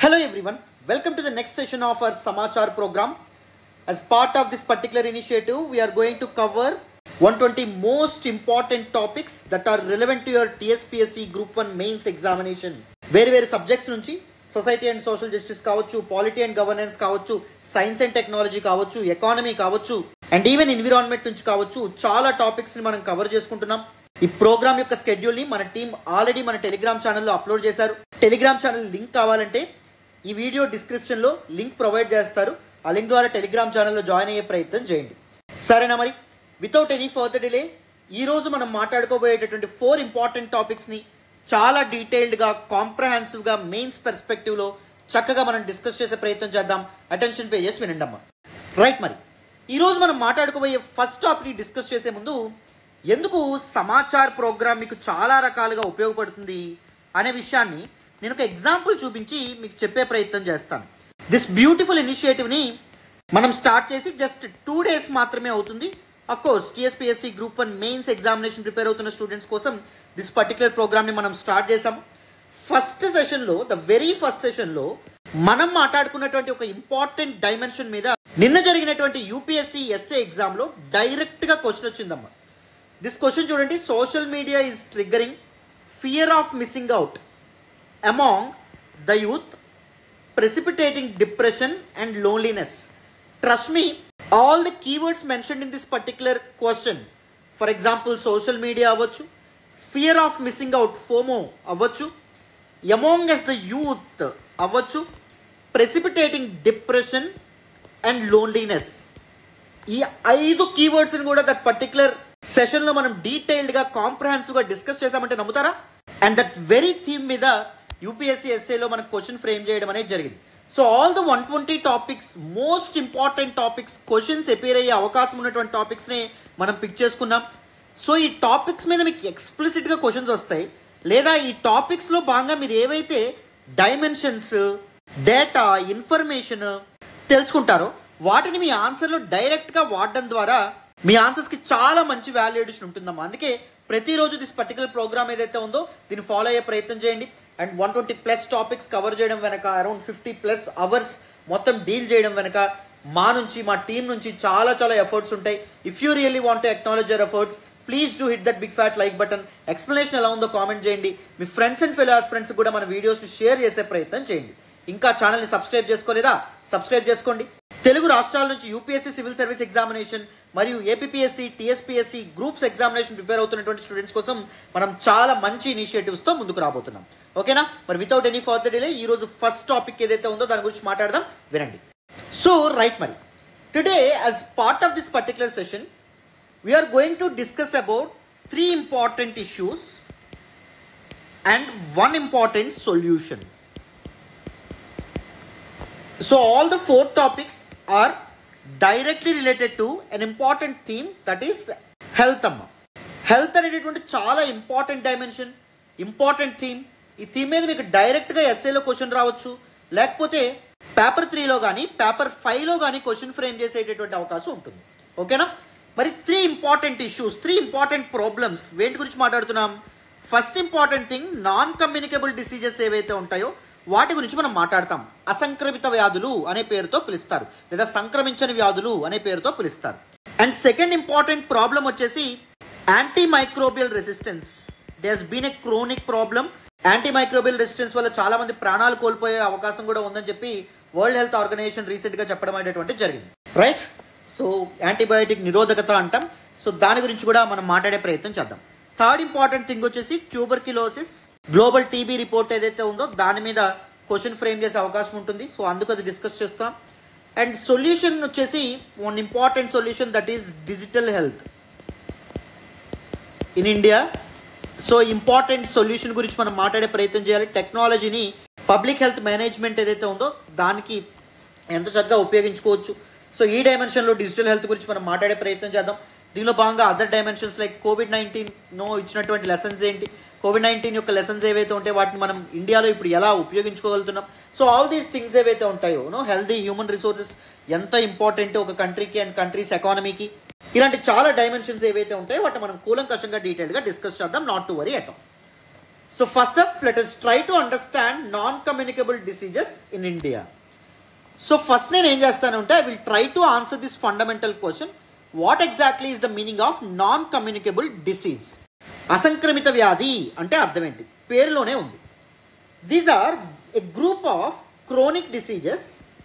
Hello everyone, welcome to the next session of our Samachar program. As part of this particular initiative, we are going to cover 120 most important topics that are relevant to your TSPSC Group 1 Mains examination. వేరు వేరు subjects నుంచి society and social justice కావచ్చు polity and governance కావచ్చు science and technology కావచ్చు economy కావచ్చు and even environment నుంచి కావచ్చు చాలా టాపిక్స్ ని మనం కవర్ చేసుకుంటున్నాం ఈ ప్రోగ్రామ్ యొక్క షెడ్యూల్ ని మన టీం ఆల్రెడీ మన టెలిగ్రామ్ ఛానల్లో అప్లోడ్ చేశారు టెలిగ్రామ్ ఛానల్ లింక్ కావాలంటే ఈ వీడియో డిస్క్రిప్షన్ లో లింక్ ప్రొవైడ్ చేస్తారు ఆ లింక్ ద్వారా టెలిగ్రామ్ ఛానల్లో జాయిన్ అయ్యే ప్రయత్నం చేయండి సరేనా మరి వితౌట్ ఎనీ ఫర్దర్ డిలే ఈ రోజు మనం మాట్లాడుకోబోయేటటువంటి ఫోర్ ఇంపార్టెంట్ టాపిక్స్ ని చాలా డీటెయిల్డ్ గా కాంప్రహెన్సివ్ గా మెయిన్స్ పర్స్పెక్టివ్ లో చక్కగా మనం డిస్కస్ చేసే ప్రయత్నం చేద్దాం అటెన్షన్ పే చేసి వినండి అమ్మా రైట్ మరి ఈ రోజు మనం మాట్లాడుకోబోయే ఫస్ట్ టాపిక్ ని డిస్కస్ చేసే ముందు ఎందుకు సమాచార్ ప్రోగ్రామ్ మీకు చాలా రకాలుగా ఉపయోగపడుతుంది అనే విషయాన్ని నేను ఒక ఎగ్జాంపుల్ చూపించి మీకు చెప్పే ప్రయత్నం చేస్తాను దిస్ బ్యూటిఫుల్ ఇనిషియేటివ్ని మనం స్టార్ట్ చేసి జస్ట్ టూ డేస్ మాత్రమే అవుతుంది of course TSPSC group one mains examination prepare అవుతున్న స్టూడెంట్స్ కోసం దిస్ పర్టికులర్ ప్రోగ్రామ్ని మనం స్టార్ట్ చేసాం ఫస్ట్ సెషన్లో ద వెరీ ఫస్ట్ సెషన్లో మనం మాట్లాడుకున్నటువంటి ఒక ఇంపార్టెంట్ డైమెన్షన్ మీద నిన్న జరిగినటువంటి యూపీఎస్సీ ఎస్ఏ ఎగ్జామ్లో డైరెక్ట్గా క్వశ్చన్ వచ్చిందమ్మా దిస్ క్వశ్చన్ చూడండి social media is triggering fear of missing out among the youth precipitating depression and loneliness. Trust me, all the keywords mentioned in this particular question, for example, social media అవ్వచ్చు fear of missing out FOMO అవ్వచ్చు among us the youth అవ్వచ్చు precipitating depression and loneliness ఈ ఐదు కీవర్డ్స్ని కూడా that particular సెషన్లో మనం డీటెయిల్డ్గా కాంప్రహెన్సివ్గా discuss చేసామంటే నమ్ముతారా అండ్ దట్ వెరీ థీమ్ మీద యూపీఎస్సీ ఎస్ఏలో మనకు క్వశ్చన్ ఫ్రేమ్ చేయడం అనేది జరిగింది so all the one twenty topics most important topics questions appear అయ్యే అవకాశం ఉన్నటువంటి టాపిక్స్ని మనం పిక్ చేసుకున్నాం సో ఈ టాపిక్స్ మీద మీకు ఎక్స్ప్లిసిట్గా క్వశ్చన్స్ వస్తాయి లేదా ఈ టాపిక్స్లో భాగంగా మీరు ఏవైతే డైమెన్షన్స్ డేటా ఇన్ఫర్మేషన్ తెలుసుకుంటారో వాటిని మీ ఆన్సర్లో డైరెక్ట్గా వాడడం ద్వారా మీ ఆన్సర్స్కి చాలా మంచి వాల్యుయేషన్ ఉంటుందమ్మా అందుకే ప్రతిరోజు దిస్ పర్టికులర్ ప్రోగ్రామ్ ఏదైతే ఉందో దీన్ని ఫాలో అయ్యే ప్రయత్నం చేయండి and one twenty plus topics cover చేయడం వెనక అరౌండ్ ఫిఫ్టీ ప్లస్ అవర్స్ మొత్తం డీల్ చేయడం వెనక మా నుంచి మా టీం నుంచి చాలా చాలా ఎఫర్ట్స్ ఉంటాయి if you really want to acknowledge your efforts please do hit that big fat like button explanation ఎలా ఉందో కామెంట్ చేయండి మీ ఫ్రెండ్స్ అండ్ ఫెలో ఫ్రెండ్స్ కూడా మన వీడియోస్ని షేర్ చేసే ప్రయత్నం చేయండి ఇంకా ఛానల్ని సబ్స్క్రైబ్ చేసుకోలేదా సబ్స్క్రైబ్ చేసుకోండి తెలుగు రాష్ట్రాల నుంచి యూపీఎస్సీ సివిల్ సర్వీస్ ఎగ్జామినేషన్ మరియు APSC TSPSC groups examination prepare అవుతున్నటువంటి స్టూడెంట్స్ కోసం మనం చాలా మంచి ఇనిషియేటివ్స్తో ముందుకు రాబోతున్నాం ఓకేనా మరి వితౌట్ ఎనీ ఫర్దర్ డిలే ఈ రోజు ఫస్ట్ టాపిక్ ఏదైతే ఉందో దాని గురించి మాట్లాడదాం వినండి సో రైట్ మరి today as part of this particular session we are going to discuss about three important issues and one important solution so all the four topics are directly related to an important theme that is health అమ్మ health అనేటటువంటి చాలా important dimension important theme ఈ theme మీద మీకు డైరెక్ట్గా ఎస్ఏలో question రావచ్చు లేకపోతే paper త్రీలో కానీ పేపర్ ఫైవ్లో కానీ క్వశ్చన్ ఫ్రేమ్ చేసేటటువంటి అవకాశం ఉంటుంది ఓకేనా మరి three important issues three important problems వేటి గురించి మాట్లాడుతున్నాం first important thing non communicable diseases ఏవైతే ఉంటాయో వాటి గురించి మనం మాట్లాడతాం అసంక్రమిత వ్యాధులు అనే పేరుతో పిలుస్తారు లేదా సంక్రమించని వ్యాధులు అనే పేరుతో పిలుస్తారు అండ్ సెకండ్ ఇంపార్టెంట్ ప్రాబ్లం వచ్చేసి anti microbial resistance they has been a chronic problem anti microbial resistance వల్ల చాలా మంది ప్రాణాలు కోల్పోయే అవకాశం కూడా ఉందని చెప్పి వరల్డ్ హెల్త్ ఆర్గనైజేషన్ రీసెంట్గా చెప్పడం అనేటువంటి జరిగింది రైట్ సో యాంటీబయాటిక్ నిరోధకత అంటాం సో దాని గురించి కూడా మనం మాట్లాడే ప్రయత్నం చేద్దాం థర్డ్ ఇంపార్టెంట్ థింగ్ వచ్చేసి ట్యూబర్కిలోసిస్ గ్లోబల్ టీబీ రిపోర్ట్ ఏదైతే ఉందో దాని మీద క్వశ్చన్ ఫ్రేమ్ చేసే అవకాశం ఉంటుంది సో అందుకు అది డిస్కస్ చేస్తాం అండ్ సొల్యూషన్ వచ్చేసి one important solution that is digital health in India so important solution గురించి మనం మాట్లాడే ప్రయత్నం చేయాలి టెక్నాలజీని పబ్లిక్ హెల్త్ మేనేజ్మెంట్ ఏదైతే ఉందో దానికి ఎంత చక్కగా ఉపయోగించుకోవచ్చు సో ఈ డైమెన్షన్లో డిజిటల్ హెల్త్ గురించి మనం మాట్లాడే ప్రయత్నం చేద్దాం దీనిలో భాగంగా other dimensions like Covid nineteen నో ఇచ్చినటువంటి లెసన్స్ ఏంటి కోవిడ్ నైన్టీన్ యొక్క లెసన్స్ ఏవైతే ఉంటాయో వాటిని మనం ఇండియాలో ఇప్పుడు ఎలా ఉపయోగించుకోగలుగుతున్నాం సో ఆల్ దీస్ థింగ్స్ ఏవైతే ఉంటాయో నో హెల్దీ హ్యూమన్ రిసోర్సెస్ ఎంత ఇంపార్టెంట్ ఒక కంట్రీకి అండ్ కంట్రీస్ ఎకానమీకి ఇలాంటి చాలా డైమెన్షన్స్ ఏవైతే ఉంటాయో వాటిని మనం కూలంకషంగా డీటెయిల్గా డిస్కస్ చేద్దాం not to worry at so first up let us try to understand non communicable diseases in India so first నేను ఏం చేస్తానంటే I will try to answer this fundamental question what exactly is the meaning of non communicable disease అసంక్రమిత వ్యాధి అంటే అర్థం ఏంటి పేరులోనే ఉంది these are a group of chronic diseases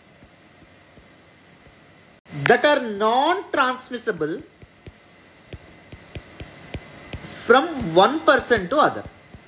that are non transmissible from one person to other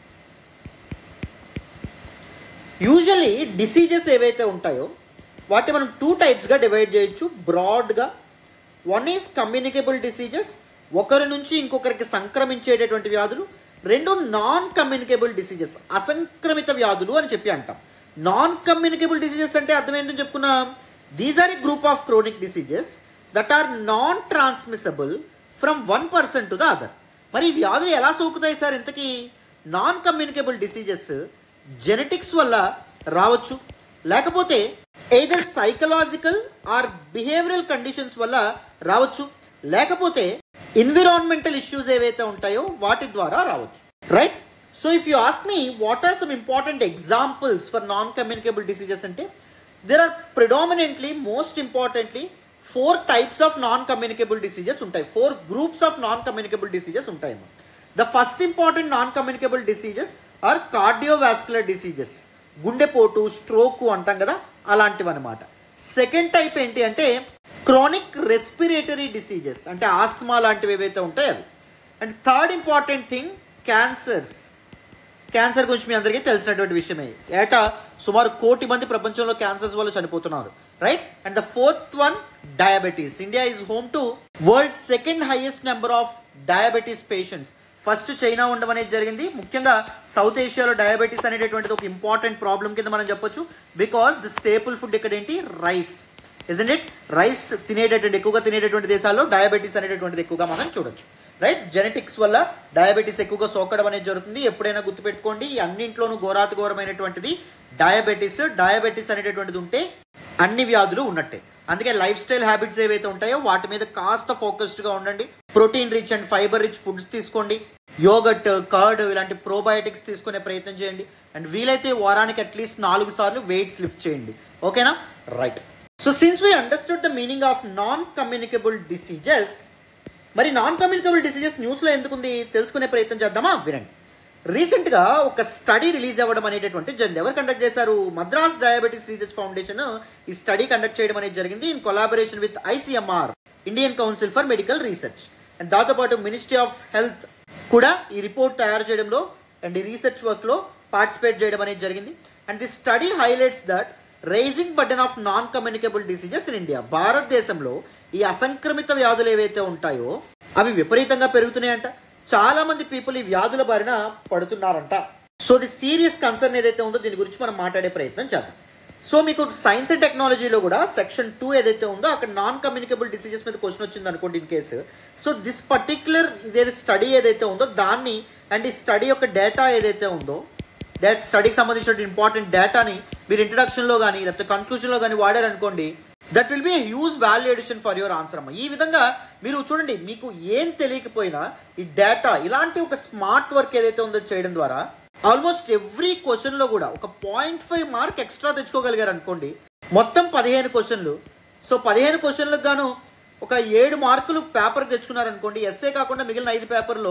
usually diseases ఏవైతే ఉంటాయో వాటిని మనం టూ టైప్స్గా డివైడ్ చేయొచ్చు బ్రాడ్గా వన్ ఈజ్ కమ్యూనికేబుల్ డిసీజెస్ ఒకరి నుంచి ఇంకొకరికి సంక్రమించేటటువంటి వ్యాధులు రెండు నాన్ కమ్యూనికేబుల్ డిసీజెస్ అసంక్రమిత వ్యాధులు అని చెప్పి అంటాం నాన్ కమ్యూనికేబుల్ డిసీజెస్ అంటే అర్థం ఏంటని చెప్పుకున్నాం these are a group of chronic diseases that are non transmissible from one person to the other మరి ఈ వ్యాధులు ఎలా సోకుతాయి సార్ ఇంతకీ నాన్ కమ్యూనికేబుల్ డిసీజెస్ జెనెటిక్స్ వల్ల రావచ్చు లేకపోతే either psychological or behavioural conditions వల్ల రావచ్చు లేకపోతే ఎన్విరాన్మెంటల్ ఇష్యూస్ ఏవైతే ఉంటాయో వాటి ద్వారా రావచ్చు right so if you ask me what are some important examples for non communicable diseases అంటే there are predominantly most importantly four types of non communicable diseases ఉంటాయి four groups of non communicable diseases ఉంటాయి the first important non communicable diseases are cardiovascular diseases గుండెపోటు stroke అంటాం కదా అలాంటివి అనమాట second type ఏంటి అంటే క్రానిక్ రెస్పిరేటరీ డిసీజెస్ అంటే ఆస్తమా లాంటివి ఏవైతే ఉంటాయో అవి and third important thing cancers cancer గురించి మీ అందరికీ తెలిసినటువంటి విషయమే ఏటా సుమారు కోటి మంది ప్రపంచంలో క్యాన్సర్స్ వల్ల చనిపోతున్నారు right and the fourth one diabetes India is home to world second highest number of diabetes patients first China ఉండడం అనేది జరిగింది ముఖ్యంగా సౌత్ ఏషియాలో డయాబెటీస్ అనేటటువంటిది ఒక ఇంపార్టెంట్ ప్రాబ్లం కింద మనం చెప్పొచ్చు బికాస్ ది స్టేపుల్ ఫుడ్ ఇక్కడ ఏంటి రైస్ ఇజన్ ఇట్ రైస్ తినేటటువంటి ఎక్కువగా తినేటటువంటి దేశాల్లో డయాబెటీస్ అనేటటువంటిది ఎక్కువగా మనం చూడొచ్చు రైట్ జెనెటిక్స్ వల్ల డయాబెటీస్ ఎక్కువగా సోకడం అనేది జరుగుతుంది ఎప్పుడైనా గుర్తుపెట్టుకోండి ఈ అన్నింట్లోనూ ఘోరాతి ఘోరమైనటువంటిది డయాబెటీస్ డయాబెటీస్ అనేటటువంటిది ఉంటే అన్ని వ్యాధులు ఉన్నట్టే అందుకే లైఫ్ స్టైల్ హ్యాబిట్స్ ఏవైతే ఉంటాయో వాటి మీద కాస్త ఫోకస్డ్గా ఉండండి protein rich and fibre rich foods తీసుకోండి యోగట్ కర్డ్ ఇలాంటి ప్రోబయోటిక్స్ తీసుకునే ప్రయత్నం చేయండి అండ్ వీలైతే వారానికి అట్లీస్ట్ నాలుగు సార్లు వెయిట్స్ లిఫ్ట్ చేయండి ఓకేనా right so since we understood the meaning of non communicable diseases మరి నాన్ కమ్యూనికబుల్ డిసీజెస్ న్యూస్లో ఎందుకుంది తెలుసుకునే ప్రయత్నం చేద్దామా వినండి రీసెంట్గా ఒక స్టడీ రిలీజ్ అవ్వడం అనేటటువంటి జరిగింది ఎవరు కండక్ట్ చేశారు మద్రాస్ డయాబెటీస్ రీసెర్చ్ ఫౌండేషన్ ఈ స్టడీ కండక్ట్ చేయడం అనేది జరిగింది in collaboration with ICMR Indian council for medical research and దాంతోపాటు మినిస్ట్రీ ఆఫ్ హెల్త్ కూడా ఈ రిపోర్ట్ తయారు చేయడంలో అండ్ ఈ రీసెర్చ్ వర్క్లో పార్టిసిపేట్ చేయడం అనేది జరిగింది and the study highlights that rising burden of non communicable diseases in India భారతదేశంలో ఈ అసంక్రమిత వ్యాధులు ఏవైతే ఉంటాయో అవి విపరీతంగా పెరుగుతున్నాయంట చాలా మంది పీపుల్ ఈ వ్యాధుల బారిన పడుతున్నారంట సో ది సీరియస్ కన్సర్న్ ఏదైతే ఉందో దీని గురించి మనం మాట్లాడే ప్రయత్నం చేద్దాం సో మీకు సైన్స్ అండ్ టెక్నాలజీలో కూడా సెక్షన్ టూ ఏదైతే ఉందో అక్కడ నాన్ కమ్యూనికబుల్ డిసీజెస్ మీద క్వశ్చన్ వచ్చింది అనుకోండి in case so this particular ఇదే స్టడీ ఏదైతే ఉందో దాన్ని అండ్ ఈ స్టడీ యొక్క డేటా ఏదైతే ఉందో డేట్ స్టడీకి సంబంధించిన ఇంపార్టెంట్ డేటాని మీరు ఇంట్రడక్షన్లో కానీ లేకపోతే కన్క్లూజన్లో కానీ వాడారనుకోండి that will be huge value addition for your answer అమ్మ ఈ విధంగా మీరు చూడండి మీకు ఏం తెలియకపోయినా ఈ డేటా ఇలాంటి ఒక స్మార్ట్ వర్క్ ఏదైతే ఉందో చేయడం ద్వారా ఆల్మోస్ట్ ఎవ్రీ క్వశ్చన్లో కూడా ఒక పాయింట్ ఫైవ్ మార్క్ ఎక్స్ట్రా తెచ్చుకోగలిగారు అనుకోండి మొత్తం పదిహేను క్వశ్చన్లు సో పదిహేను క్వశ్చన్లకు గాను ఒక ఏడు మార్కులు పేపర్ తెచ్చుకున్నారనుకోండి ఎస్ఏ కాకుండా మిగిలిన ఐదు పేపర్లో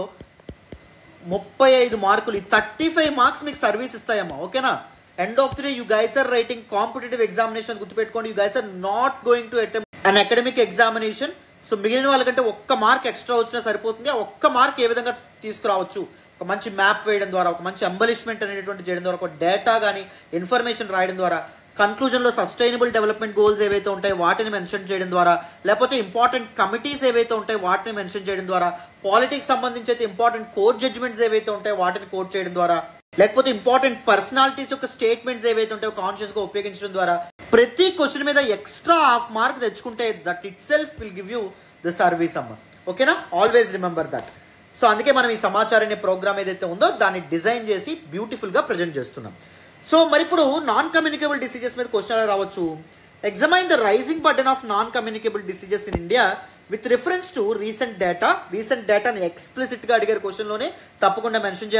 ముప్పై ఐదు మార్కులు థర్టీ ఫైవ్ మార్క్స్ మీకు సర్వీస్ ఇస్తాయమ్మా ఓకేనా end of the day you guys are writing competitive examination గుర్తుపెట్టుకోండి you guys are not going to attempt an academic examination so మిగిలిన వాళ్ళకంటే ఒక్క మార్క్ ఎక్స్ట్రా వచ్చినా సరిపోతుంది ఆ ఒక్క మార్క్ ఏ విధంగా తీసుకురావచ్చు ఒక మంచి మ్యాప్ వేయడం ద్వారా ఒక మంచి ఎంబలిష్మెంట్ అనేటువంటి చేయడం ద్వారా ఒక డేటా కానీ ఇన్ఫర్మేషన్ రాయడం ద్వారా కన్క్లూజన్లో సస్టైనబుల్ డెవలప్మెంట్ గోల్స్ ఏవైతే ఉంటాయో వాటిని మెన్షన్ చేయడం ద్వారా లేకపోతే ఇంపార్టెంట్ కమిటీస్ ఏవైతే ఉంటాయో వాటిని మెన్షన్ చేయడం ద్వారా పాలిటిక్స్ సంబంధించి అయితే ఇంపార్టెంట్ కోర్ట్ జడ్జ్మెంట్స్ ఏవైతే ఉంటాయో వాటిని కోట్ చేయడం ద్వారా లేకపోతే ఇంపార్టెంట్ పర్సనాలిటీస్ యొక్క స్టేట్మెంట్స్ ఏవైతే ఉంటాయో కాన్షియస్గా ఉపయోగించడం ద్వారా ప్రతి క్వశ్చన్ మీద ఎక్స్ట్రా హాఫ్ మార్క్ తెచ్చుకుంటే that itself will give you the service అమ్మ ఓకేనా ఆల్వేస్ రిమెంబర్ దట్ సో అందుకే మనం ఈ సమాచారం అనే ప్రోగ్రామ్ ఏదైతే ఉందో దాన్ని డిజైన్ చేసి బ్యూటిఫుల్గా ప్రజెంట్ చేస్తున్నాం సో మరి ఇప్పుడు నాన్ కమ్యూనికేబుల్ డిసీజెస్ మీద క్వశ్చన్ రావచ్చు examine the rising burden of non communicable diseases in India with reference to recent data recent డేటాని ఎక్స్ప్లిసిట్గా అడిగారు క్వశ్చన్లోనే తప్పకుండా మెన్షన్ చేయాలి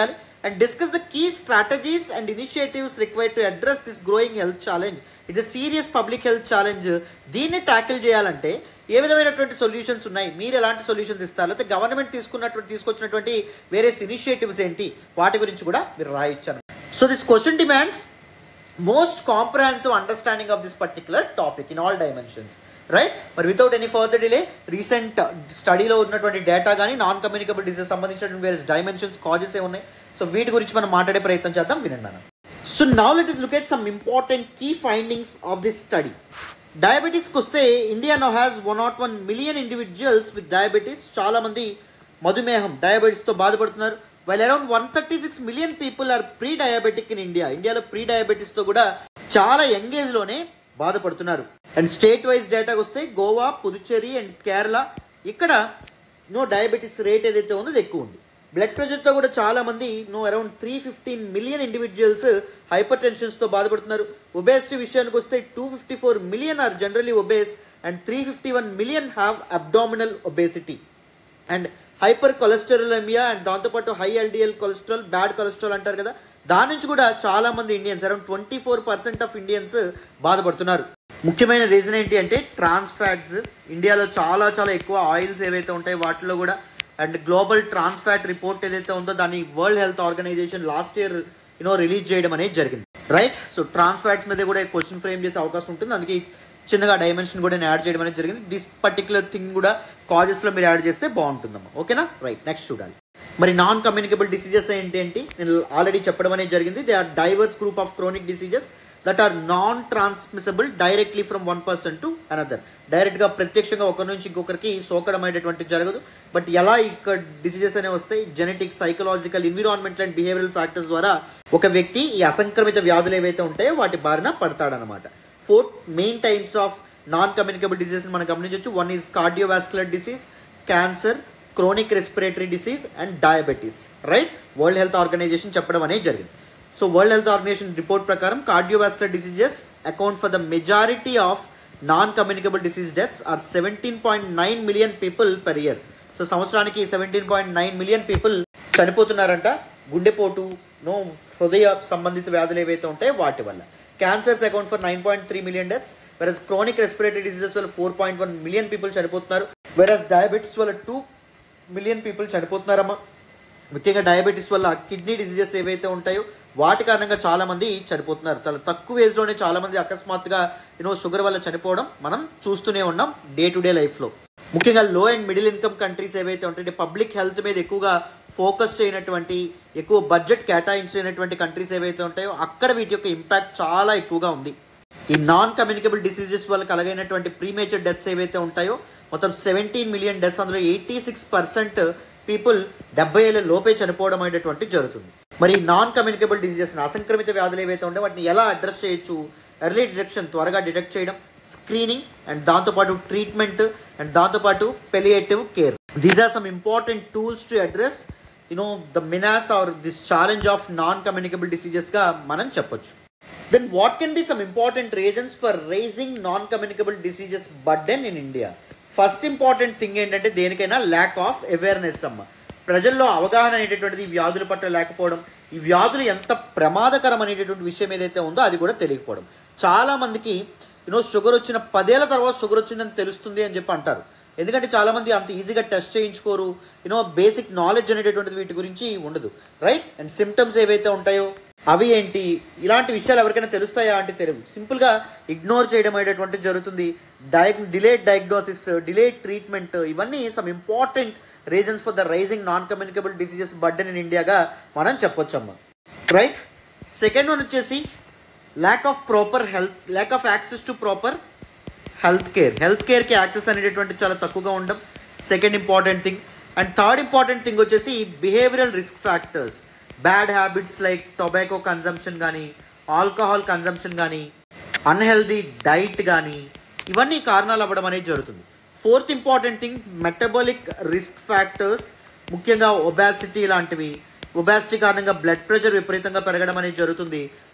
and discuss the key strategies and initiatives required to address this growing health challenge it's serious public health challenge దీన్ని tackle చేయాలంటే ఏ విధమైనటువంటి సొల్యూషన్స్ ఉన్నాయి మీరు ఎలాంటి సొల్యూషన్స్ ఇస్తారు లేకపోతే గవర్నమెంట్ తీసుకున్నటువంటి తీసుకొచ్చినటువంటి వేరియస్ ఇనిషియేటివ్స్ ఏంటి వాటి గురించి కూడా మీరు రాయొచ్చారు so this question demands most comprehensive understanding of this particular topic in all dimensions right మరి without any further delay recent స్టడీలో ఉన్నటువంటి డేటా కానీ నాన్ కమ్యూనికబుల్ డిసీజ్ సంబంధించినటువంటి వేరే డైమెన్షన్స్ కాజెస్ ఏ ఉన్నాయి సో వీటి గురించి మనం మాట్లాడే ప్రయత్నం చేద్దాం వినండి so now let us look at some important key findings of this study డయాబెటీస్కి వస్తే India no has one naught one million individuals with diabetes చాలా మంది మధుమేహం డయాబెటీస్తో బాధపడుతున్నారు while around one thirty six million people are pre diabetic in India ఇండియాలో pre డయాబెటీస్తో కూడా చాలా యంగ్ ఏజ్లోనే బాధపడుతున్నారు అండ్ స్టేట్ వైజ్ డేటాకి వస్తే గోవా పుదుచ్చేరి అండ్ కేరళ ఇక్కడ నో డయాబెటీస్ రేట్ ఏదైతే ఉందో అది ఎక్కువ ఉంది బ్లడ్ ప్రెషర్తో కూడా చాలా మంది no around three fifteen million individuals హైపర్ టెన్షన్స్తో బాధపడుతున్నారు ఒబేసిటీ విషయానికి వస్తే two fifty four million are generally obese and three fifty one million have abdominal obesity and hypercholesterolaemia and దాంతోపాటు high LDL cholesterol bad cholesterol అంటారు కదా దాని నుంచి కూడా చాలా మంది Indians around twenty four percent of Indians బాధపడుతున్నారు ముఖ్యమైన రీజన్ ఏంటి అంటే ట్రాన్స్ ఫ్యాట్స్ ఇండియాలో చాలా చాలా ఎక్కువ ఆయిల్స్ ఏవైతే ఉంటాయో వాటిలో కూడా and global trans fat report ఏదైతే ఉందో దాన్ని world health organization last year you know release చేయడం అనేది జరిగింది రైట్ సో ట్రాన్స్ ఫ్యాట్స్ మీద కూడా క్వశ్చన్ ఫ్రేమ్ చేసే అవకాశం ఉంటుంది అందుకే చిన్నగా డైమెన్షన్ కూడా నేను యాడ్ చేయడం అనేది జరిగింది దిస్ పర్టికులర్ థింగ్ కూడా కాజెస్లో మీరు యాడ్ చేస్తే బాగుంటుందమ్మా ఓకేనా రైట్ నెక్స్ట్ చూడాలి మరి నాన్ కమ్యూనికబుల్ డిసీజెస్ ఏంటి ఏంటి నేను ఆల్రెడీ చెప్పడం అనేది జరిగింది they are diverse group of chronic diseases that are non transmissible directly from one person to another డైరెక్ట్గా ప్రత్యక్షంగా ఒకరి నుంచి ఇంకొకరికి సోకడం అనేటువంటి జరగదు బట్ ఎలా ఇక్కడ డిసీజెస్ అనేవి వస్తాయి genetic psychological environmental and behavioural factors ద్వారా ఒక వ్యక్తి ఈ అసంక్రమిత వ్యాధులు ఏవైతే ఉంటాయో వాటి బారిన పడతాడనమాట four main types of non communicable diseases మనం గమనించవచ్చు one is cardiovascular disease cancer chronic respiratory disease and diabetes right world health organization చెప్పడం అనేది జరిగింది so world health organization report ప్రకారం cardiovascular diseases account for the majority of non communicable disease deaths are seventeen point nine million people per year so సంవత్సరానికి seventeen point nine million people చనిపోతున్నారంట గుండెపోటు no హృదయ సంబంధిత వ్యాధులు ఏవైతే ఉంటాయో వాటి వల్ల cancers account for nine point three million deaths versus chronic respiratory diseases వల్ల four point one million people చనిపోతున్నారు వెరస్ డయాబెటీస్ వల్ల టూ మిలియన్ పీపుల్ చనిపోతున్నారమ్మా ముఖ్యంగా డయాబెటీస్ వల్ల కిడ్నీ డిసీజెస్ ఏవైతే ఉంటాయో వాటి కారణంగా చాలా మంది చనిపోతున్నారు చాలా తక్కువ ఏజ్లోనే చాలా మంది అకస్మాత్తుగా యూనో షుగర్ వల్ల చనిపోవడం మనం చూస్తూనే ఉన్నాం డే టు డే లైఫ్లో ముఖ్యంగా లో అండ్ మిడిల్ ఇన్కమ్ కంట్రీస్ ఏవైతే ఉంటాయో పబ్లిక్ హెల్త్ మీద ఎక్కువగా ఫోకస్ చేయనటువంటి ఎక్కువ బడ్జెట్ కేటాయించినటువంటి కంట్రీస్ ఏవైతే ఉంటాయో అక్కడ వీటి యొక్క ఇంపాక్ట్ చాలా ఎక్కువగా ఉంది ఈ నాన్ కమ్యూనికబుల్ డిసీజెస్ వల్ల కలగైనటువంటి ప్రీమేచర్ డెత్స్ ఏవైతే ఉంటాయో మొత్తం సెవెంటీన్ మిలియన్ డెత్స్ అందులో ఎయిటీ సిక్స్ పర్సెంట్ పీపుల్ డెబ్బై ఏళ్ళ లోపే చనిపోవడం అనేటువంటి జరుగుతుంది మరి నాన్ కమ్యూనికబుల్ డిసీజెస్ అసంక్రమిత వ్యాధులు ఏవైతే ఉంటాయో వాటిని ఎలా అడ్రస్ చేయొచ్చు ఎర్లీ డిటెక్షన్ త్వరగా డిటెక్ట్ చేయడం స్క్రీనింగ్ అండ్ దాంతోపాటు ట్రీట్మెంట్ అండ్ దాంతోపాటు palliative care these are some important tools to address you know the menace or this challenge of non communicable డిసీజెస్గా మనం చెప్పొచ్చు then what can be some important reasons for rising non communicable diseases burden in India first important thing ఏంటంటే దేనికైనా lack of awareness అమ్మ ప్రజల్లో అవగాహన అనేటటువంటిది ఈ వ్యాధుల పట్ల లేకపోవడం ఈ వ్యాధులు ఎంత ప్రమాదకరం అనేటటువంటి విషయం ఏదైతే ఉందో అది కూడా తెలియకపోవడం చాలా మందికి యూనో షుగర్ వచ్చిన పదేళ్ల తర్వాత షుగర్ వచ్చిందని తెలుస్తుంది అని చెప్పి అంటారు ఎందుకంటే చాలా మంది అంత ఈజీగా టెస్ట్ చేయించుకోరు యూనో బేసిక్ నాలెడ్జ్ అనేటటువంటిది వీటి గురించి ఉండదు రైట్ అండ్ సిమ్టమ్స్ ఏవైతే ఉంటాయో అవి ఏంటి ఇలాంటి విషయాలు ఎవరికైనా తెలుస్తాయా అంటే తెలియదు సింపుల్గా ఇగ్నోర్ చేయడం అనేటటువంటి జరుగుతుంది dia delayed diagnosis delayed treatment ఇవన్నీ some important reasons for the rising non communicable diseases burden in ఇండియాగా మనం చెప్పొచ్చమ్మా రైట్ సెకండ్ వన్ వచ్చేసి lack of proper health lack of access to proper health care health కేర్కి access అనేటటువంటి చాలా తక్కువగా ఉండడం second important thing and third important thing వచ్చేసి behavioural risk factors bad habits like tobacco consumption కానీ alcohol consumption కానీ unhealthy diet కానీ ఇవన్నీ కారణాలు అవ్వడం అనేది జరుగుతుంది fourth important thing metabolic risk factors ముఖ్యంగా ఒబాసిటీ లాంటివి ఒబాసిటీ కారణంగా బ్లడ్ ప్రెషర్ విపరీతంగా పెరగడం అనేది జరుగుతుంది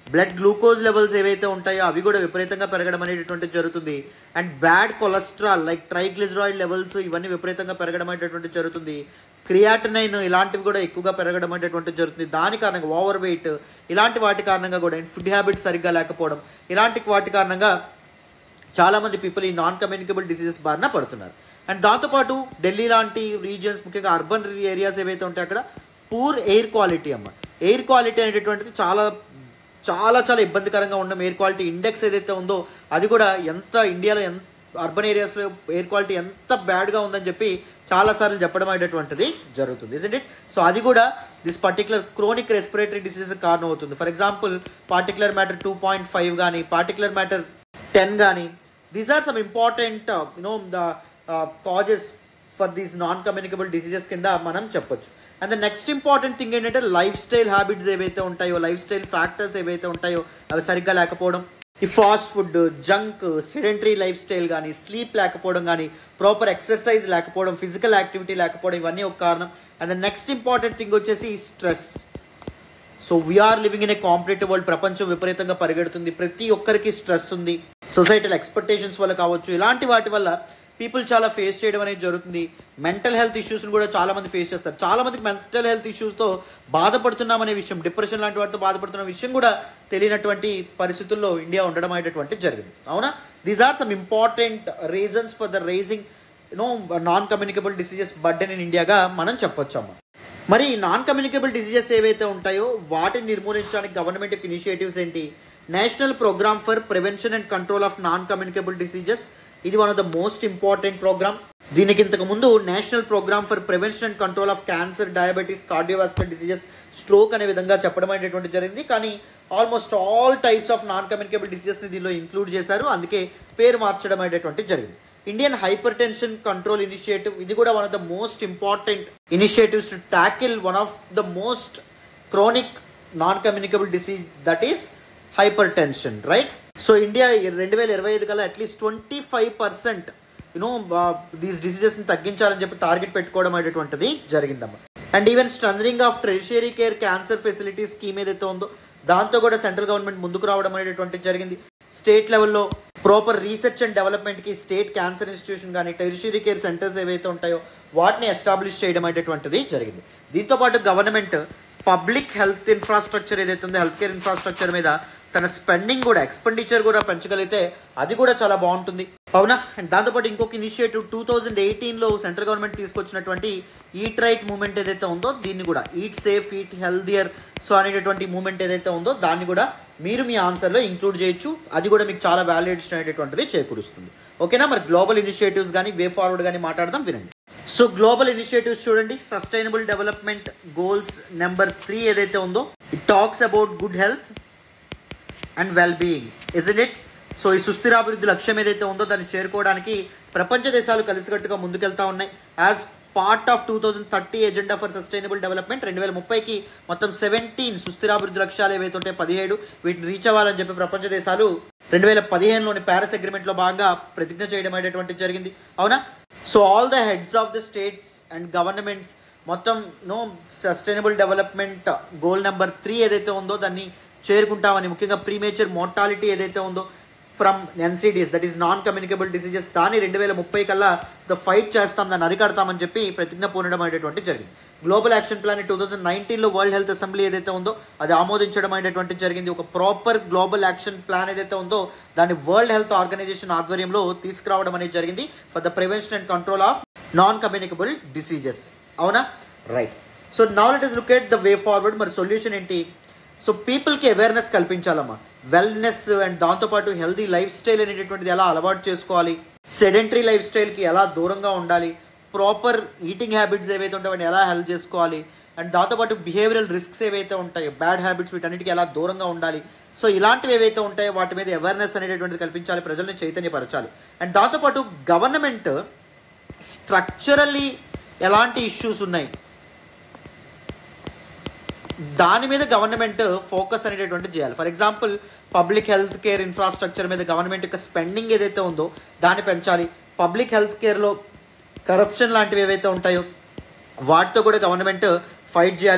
బ్లడ్ గ్లూకోజ్ లెవెల్స్ ఏవైతే ఉంటాయో అవి కూడా విపరీతంగా పెరగడం అనేటటువంటిది జరుగుతుంది and bad cholesterol like triglyceride levels ఇవన్నీ విపరీతంగా పెరగడం అనేటటువంటిది జరుగుతుంది క్రియాటనైన్ ఇలాంటివి కూడా ఎక్కువగా పెరగడం అనేటటువంటిది జరుగుతుంది దాని కారణంగా ఓవర్ వెయిట్ ఇలాంటి వాటి కారణంగా కూడా ఫుడ్ హ్యాబిట్స్ సరిగ్గా లేకపోవడం ఇలాంటి వాటి కారణంగా చాలామంది పీపుల్ ఈ నాన్ కమ్యూనికబుల్ డిసీజెస్ బారిన పడుతున్నారు అండ్ దాంతోపాటు ఢిల్లీ లాంటి రీజియన్స్ ముఖ్యంగా అర్బన్ ఏరియాస్ ఏవైతే ఉంటాయో అక్కడ పూర్ ఎయిర్ క్వాలిటీ అమ్మ ఎయిర్ క్వాలిటీ అనేటటువంటిది చాలా చాలా చాలా ఇబ్బందికరంగా ఉన్న ఎయిర్ క్వాలిటీ ఇండెక్స్ ఏదైతే ఉందో అది కూడా ఎంత ఇండియాలో ఎంత అర్బన్ ఏరియాస్లో ఎయిర్ క్వాలిటీ ఎంత బ్యాడ్గా ఉందని చెప్పి చాలాసార్లు చెప్పడం అనేటటువంటిది జరుగుతుంది ఇజెంట్ ఇట్ సో అది కూడా this particular chronic respiratory diseases కారణం అవుతుంది for example particular matter two point five కానీ పార్టికులర్ మ్యాటర్ టెన్ కానీ these are some important you know the causes for these non communicable diseases కింద మనం చెప్పొచ్చు and the next important thing ఏంటంటే lifestyle habits ఏవైతే ఉంటాయో లైఫ్ స్టైల్ ఫ్యాక్టర్స్ ఏవైతే ఉంటాయో అవి సరిగ్గా లేకపోవడం ఈ fast food junk sedentary lifestyle కానీ స్లీప్ లేకపోవడం కానీ ప్రాపర్ ఎక్సర్సైజ్ లేకపోవడం ఫిజికల్ యాక్టివిటీ లేకపోవడం ఇవన్నీ ఒక కారణం and the next important thing వచ్చేసి stress so we are living in a competitive world ప్రపంచం విపరీతంగా పరిగెడుతుంది ప్రతి ఒక్కరికి స్ట్రెస్ ఉంది సొసైటల్ ఎక్స్పెక్టేషన్స్ వల్ల కావచ్చు ఇలాంటి వాటి వల్ల పీపుల్ చాలా ఫేస్ చేయడం అనేది జరుగుతుంది మెంటల్ హెల్త్ ఇష్యూస్ని కూడా చాలా మంది ఫేస్ చేస్తారు చాలా మందికి మెంటల్ హెల్త్ ఇష్యూస్తో బాధపడుతున్నాం అనే విషయం డిప్రెషన్ లాంటి వాటితో బాధపడుతున్న విషయం కూడా తెలియనటువంటి పరిస్థితుల్లో ఇండియా ఉండడం అనేటటువంటి జరిగింది అవునా these are some important reasons for the raising you know non communicable diseases burden in ఇండియాగా మనం చెప్పొచ్చమ్మా మరి నాన్ కమ్యూనికబుల్ డిసీజెస్ ఏవైతే ఉంటాయో వాటిని నిర్మూలించడానికి గవర్నమెంట్ యొక్క ఇనిషియేటివ్స్ ఏంటి national programme for prevention and control of non communicable diseases ఇది one of the most important programme దీనికి ఇంతకు ముందు national programme for prevention and control of cancer diabetes cardiovascular diseases stroke అనే విధంగా చెప్పడం అనేటువంటి జరిగింది కానీ almost all types of non communicable డిసీజెస్ని దీనిలో ఇంక్లూడ్ చేశారు అందుకే పేరు మార్చడం అనేటువంటి జరిగింది Indian hypertension control initiative ఇది కూడా one of the most important initiatives to tackle one of the most chronic non communicable disease that is hypertension right so India రెండు వేల ఇరవై ఐదు కల్లా at least twenty five percent you know these డిసీజెస్ని తగ్గించాలని చెప్పి టార్గెట్ పెట్టుకోవడం అనేటువంటిది జరిగిందమ్మా and even strengthening of tertiary care cancer facility scheme ఏదైతే ఉందో దాంతో కూడా సెంట్రల్ గవర్నమెంట్ ముందుకు రావడం అనేటువంటిది జరిగింది స్టేట్ లెవెల్లో ప్రాపర్ రీసెర్చ్ అండ్ డెవలప్మెంట్కి స్టేట్ క్యాన్సర్ ఇన్స్టిట్యూషన్ కానీ టెరిషరీ కేర్ సెంటర్స్ ఏవైతే ఉంటాయో వాటిని ఎస్టాబ్లిష్ చేయడం అనేటువంటిది జరిగింది దీంతోపాటు గవర్నమెంట్ పబ్లిక్ హెల్త్ ఇన్ఫ్రాస్ట్రక్చర్ ఏదైతే ఉందో హెల్త్ కేర్ ఇన్ఫ్రాస్ట్రక్చర్ మీద తన స్పెండింగ్ కూడా ఎక్స్పెండిచర్ కూడా పెంచగలిగితే అది కూడా చాలా బాగుంటుంది అవునా అండ్ దాంతోపాటు ఇంకొక ఇనిషియేటివ్ టూ థౌజండ్ ఎయిటీన్లో సెంట్రల్ గవర్నమెంట్ తీసుకొచ్చినటువంటి ఈట్ రైట్ మూమెంట్ ఏదైతే ఉందో దీన్ని కూడా eat safe eat healthier so అనేటటువంటి మూమెంట్ ఏదైతే ఉందో దాన్ని కూడా మీరు మీ ఆన్సర్లో ఇంక్లూడ్ చేయొచ్చు అది కూడా మీకు చాలా వాల్యుయేషన్ అనేటటువంటిది చేకూరుస్తుంది ఓకేనా మరి గ్లోబల్ ఇనిషియేటివ్స్ కానీ వే ఫార్వర్డ్ కానీ మాట్లాడదాం వినండి సో గ్లోబల్ ఇనిషియేటివ్స్ చూడండి sustainable development goals number three ఏదైతే ఉందో it talks about good health and well being isn't it so ఈ సుస్థిరాభివృద్ధి లక్ష్యం ఏదైతే ఉందో దాన్ని చేరుకోవడానికి ప్రపంచ దేశాలు కలిసికట్టుగా ముందుకెళ్తా ఉన్నాయి as part of two thousand thirty agenda for sustainable development రెండు వేల ముప్పైకి మొత్తం సెవెంటీన్ సుస్థిరాభివృద్ధి లక్ష్యాలు ఏవైతే ఉంటాయి పదిహేడు వీటిని రీచ్ అవ్వాలని చెప్పి ప్రపంచ దేశాలు రెండు వేల పదిహేనులోని ప్యారిస్ అగ్రిమెంట్లో భాగంగా ప్రతిజ్ఞ చేయడం అనేటువంటి జరిగింది అవునా so all the heads of the states and governments మొత్తం no sustainable development goal number three ఏదైతే ఉందో దాన్ని చేరుకుంటామని ముఖ్యంగా ప్రీమేచర్ మోర్టాలిటీ ఏదైతే ఉందో from NCDs that is non communicable diseases దాన్ని రెండు వేల ముప్పై కల్లా ద ఫైట్ చేస్తాం దాన్ని అరికడతామని చెప్పి ప్రతిజ్ఞ పూనడం అనేటువంటి జరిగింది global action plan two thousand నైన్టీన్లో వరల్డ్ హెల్త్ అసెంబ్లీ ఏదైతే ఉందో అది ఆమోదించడం అనేటువంటి జరిగింది ఒక ప్రాపర్ గ్లోబల్ యాక్షన్ ప్లాన్ ఏదైతే ఉందో దాన్ని వరల్డ్ హెల్త్ ఆర్గనైజేషన్ ఆధ్వర్యంలో తీసుకురావడం అనేది జరిగింది for the prevention and control of non communicable diseases అవునా right so now let us look at the way forward మరి సొల్యూషన్ ఏంటి సో పీపుల్కి అవేర్నెస్ కల్పించాలమ్మా వెల్నెస్ అండ్ దాంతోపాటు హెల్దీ లైఫ్ స్టైల్ అనేటటువంటిది ఎలా అలవాటు చేసుకోవాలి సెడెంటరీ లైఫ్ స్టైల్కి ఎలా దూరంగా ఉండాలి ప్రాపర్ ఈటింగ్ హ్యాబిట్స్ ఏవైతే ఉంటాయో వాటిని ఎలా హెల్ప్ చేసుకోవాలి అండ్ దాంతోపాటు బిహేవియరల్ రిస్క్స్ ఏవైతే ఉంటాయో బ్యాడ్ హ్యాబిట్స్ వీటన్నిటికీ ఎలా దూరంగా ఉండాలి సో ఇలాంటివి ఏవైతే ఉంటాయో వాటి మీద అవేర్నెస్ అనేటటువంటిది కల్పించాలి ప్రజల్ని చైతన్యపరచాలి అండ్ దాంతోపాటు గవర్నమెంట్ స్ట్రక్చరల్లీ ఎలాంటి ఇష్యూస్ ఉన్నాయి దాని మీద గవర్నమెంట్ ఫోకస్ అనేటటువంటి చేయాలి for example public health care infrastructure మీద గవర్నమెంట్ యొక్క స్పెండింగ్ ఏదైతే ఉందో దాన్ని పెంచాలి పబ్లిక్ హెల్త్ కేర్లో కరప్షన్ లాంటివి ఏవైతే ఉంటాయో వాటితో కూడా గవర్నమెంట్ ఫైట్ చేయాలి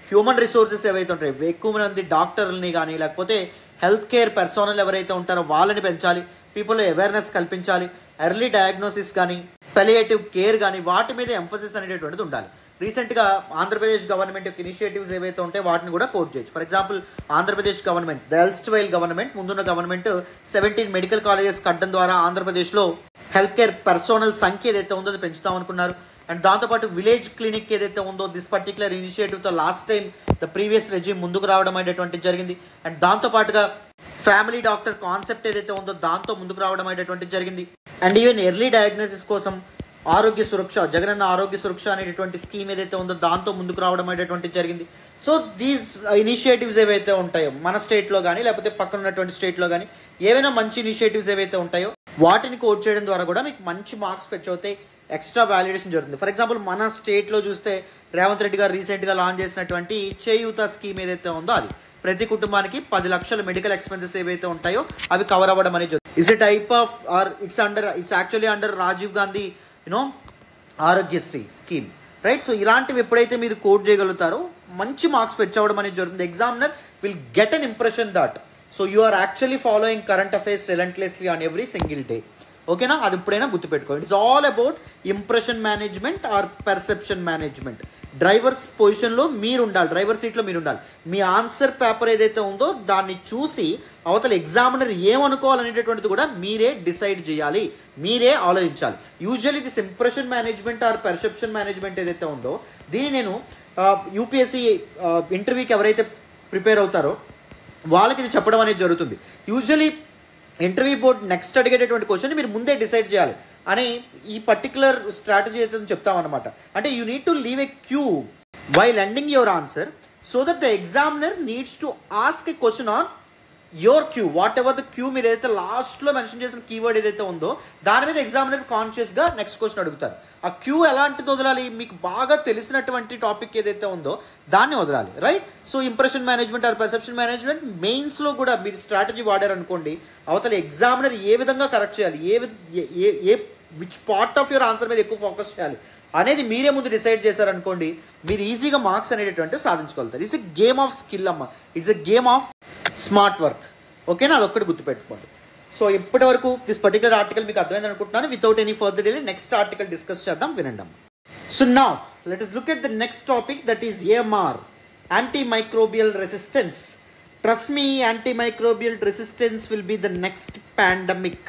హ్యూమన్ రిసోర్సెస్ ఏవైతే ఉంటాయో ఎక్కువ మంది డాక్టర్లని కానీ లేకపోతే హెల్త్ కేర్ పర్సోనల్ ఎవరైతే ఉంటారో వాళ్ళని పెంచాలి పీపుల్ అవేర్నెస్ కల్పించాలి ఎర్లీ డయాగ్నోసిస్ కానీ పెలియేటివ్ కేర్ కానీ వాటి మీద ఎంఫసిస్ అనేటటువంటిది ఉండాలి రీసెంట్గా ఆంధ్రప్రదేశ్ గవర్నమెంట్ యొక్క ఇనిషియేటివ్స్ ఏవైతే ఉంటాయో వాటిని కూడా కోట్ చేయొచ్చు for example Andhra Pradesh government the ఎల్స్ట్వైల్ government ముందున్న గవర్నమెంట్ సెవెంటీన్ మెడికల్ కాలేజెస్ కట్టడం ద్వారా ఆంధ్రప్రదేశ్లో హెల్త్ కేర్ పర్సోనల్ సంఖ్య ఏదైతే ఉందో అది పెంచుతాం అనుకున్నారు అండ్ దాంతోపాటు విలేజ్ క్లినిక్ ఏదైతే ఉందో దిస్ పర్టికులర్ ఇనిషియేటివ్తో last time the previous regime ముందుకు రావడం అనేటువంటిది జరిగింది అండ్ దాంతోపాటుగా ఫ్యామిలీ డాక్టర్ కాన్సెప్ట్ ఏదైతే ఉందో దాంతో ముందుకు రావడం అనేటువంటిది జరిగింది అండ్ ఈవెన్ ఎర్లీ డయాగ్నోసిస్ కోసం ఆరోగ్య సురక్ష జగనన్న ఆరోగ్య సురక్ష అనేటటువంటి స్కీమ్ ఏదైతే ఉందో దాంతో ముందుకు రావడం అనేటువంటిది జరిగింది సో దీస్ ఇనిషియేటివ్స్ ఏవైతే ఉంటాయో మన స్టేట్లో కానీ లేకపోతే పక్కన ఉన్నటువంటి స్టేట్లో కానీ ఏవైనా మంచి ఇనిషియేటివ్స్ ఏవైతే ఉంటాయో వాటిని కోడ్ చేయడం ద్వారా కూడా మీకు మంచి మార్క్స్ ఫెచ్ అవుతాయి ఎక్స్ట్రా వాలిడేషన్ జరుగుతుంది ఫర్ ఎగ్జాంపుల్ మన స్టేట్లో చూస్తే రేవంత్ రెడ్డి గారు రీసెంట్గా లాంచ్ చేసినటువంటి చేయూత స్కీమ్ ఏదైతే ఉందో అది ప్రతి కుటుంబానికి పది లక్షల మెడికల్ ఎక్స్పెన్సెస్ ఏవైతే ఉంటాయో అవి కవర్ అవ్వడం అనేది జరుగుతుంది it's a type of or it's under it's actually under Rajiv Gandhi you know Aarogyasri scheme right so ఇలాంటివి ఎప్పుడైతే మీరు కోడ్ చేయగలుగుతారో మంచి మార్క్స్ ఫెచ్ అవ్వడం అనేది జరుగుతుంది examiner will get an impression that so you are actually following current affairs relentlessly on every single day ఓకేనా అది ఎప్పుడైనా గుర్తుపెట్టుకో it's all about impression management or perception management drivers పొజిషన్లో మీరు ఉండాలి డ్రైవర్ సీట్లో మీరు ఉండాలి మీ ఆన్సర్ పేపర్ ఏదైతే ఉందో దాన్ని చూసి అవతల ఎగ్జామినర్ ఏమనుకోవాలనేటటువంటిది కూడా మీరే డిసైడ్ చేయాలి మీరే ఆలోచించాలి usually this impression management or perception management ఏదైతే ఉందో దీన్ని నేను యూపీఎస్సీ ఇంటర్వ్యూకి ఎవరైతే ప్రిపేర్ అవుతారో వాళ్ళకి ఇది చెప్పడం అనేది జరుగుతుంది యూజువలీ ఇంటర్వ్యూ బోర్డ్ నెక్స్ట్ అడిగేటటువంటి క్వశ్చన్ మీరు ముందే డిసైడ్ చేయాలి అని ఈ పర్టికులర్ స్ట్రాటజీ అయితే చెప్తామన్నమాట అంటే you need to leave a cue while ending your answer so that the examiner needs to ask a question on your cue whatever the cue మీరు ఏదైతే లాస్ట్లో మెన్షన్ చేసిన కీవర్డ్ ఏదైతే ఉందో దాని మీద ఎగ్జామినర్ కాన్షియస్గా నెక్స్ట్ క్వశ్చన్ అడుగుతారు ఆ క్యూ ఎలాంటిది వదలాలి మీకు బాగా తెలిసినటువంటి టాపిక్ ఏదైతే ఉందో దాన్ని వదలాలి right so impression management or perception management మెయిన్స్లో కూడా మీరు స్ట్రాటజీ వాడారనుకోండి అవతల ఎగ్జామినర్ ఏ విధంగా కరెక్ట్ చేయాలి ఏ విధ- ఏ- ఏ ఏ which part of your answer మీద ఎక్కువ ఫోకస్ చేయాలి అనేది మీరే ముందు డిసైడ్ చేశారనుకోండి మీరు ఈజీగా మార్క్స్ అనేటటువంటి సాధించుకోగలుగుతారు it's a game of skill అమ్మ it's a game of smart work ఓకేనా అదొక్కటి గుర్తుపెట్టుకోండి సో ఇప్పటి వరకు దిస్ పర్టికులర్ ఆర్టికల్ మీకు అర్థమైంది అనుకుంటున్నాను without any further delay next article discuss చేద్దాం వినండి సో నా let us look at the next topic that is AMR anti microbial resistance trust me anti microbial resistance will be the next pandemic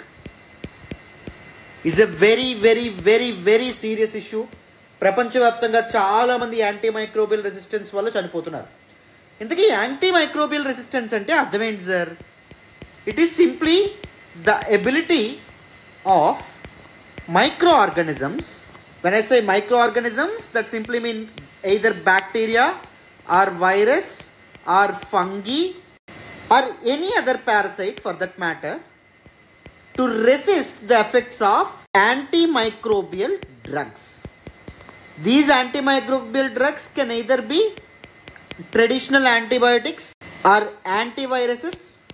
it's a very very very very serious issue ప్రపంచవ్యాప్తంగా చాలామంది anti microbial resistance వల్ల చనిపోతున్నారు ఇంతకీ anti microbial resistance అంటే అర్థమేంటి sir it is simply the ability of microorganisms when I say microorganisms that simply mean either bacteria or virus or fungi or any other parasite for that matter to resist the effects of antimicrobial drugs. These antimicrobial drugs can either be traditional antibiotics or antiviruses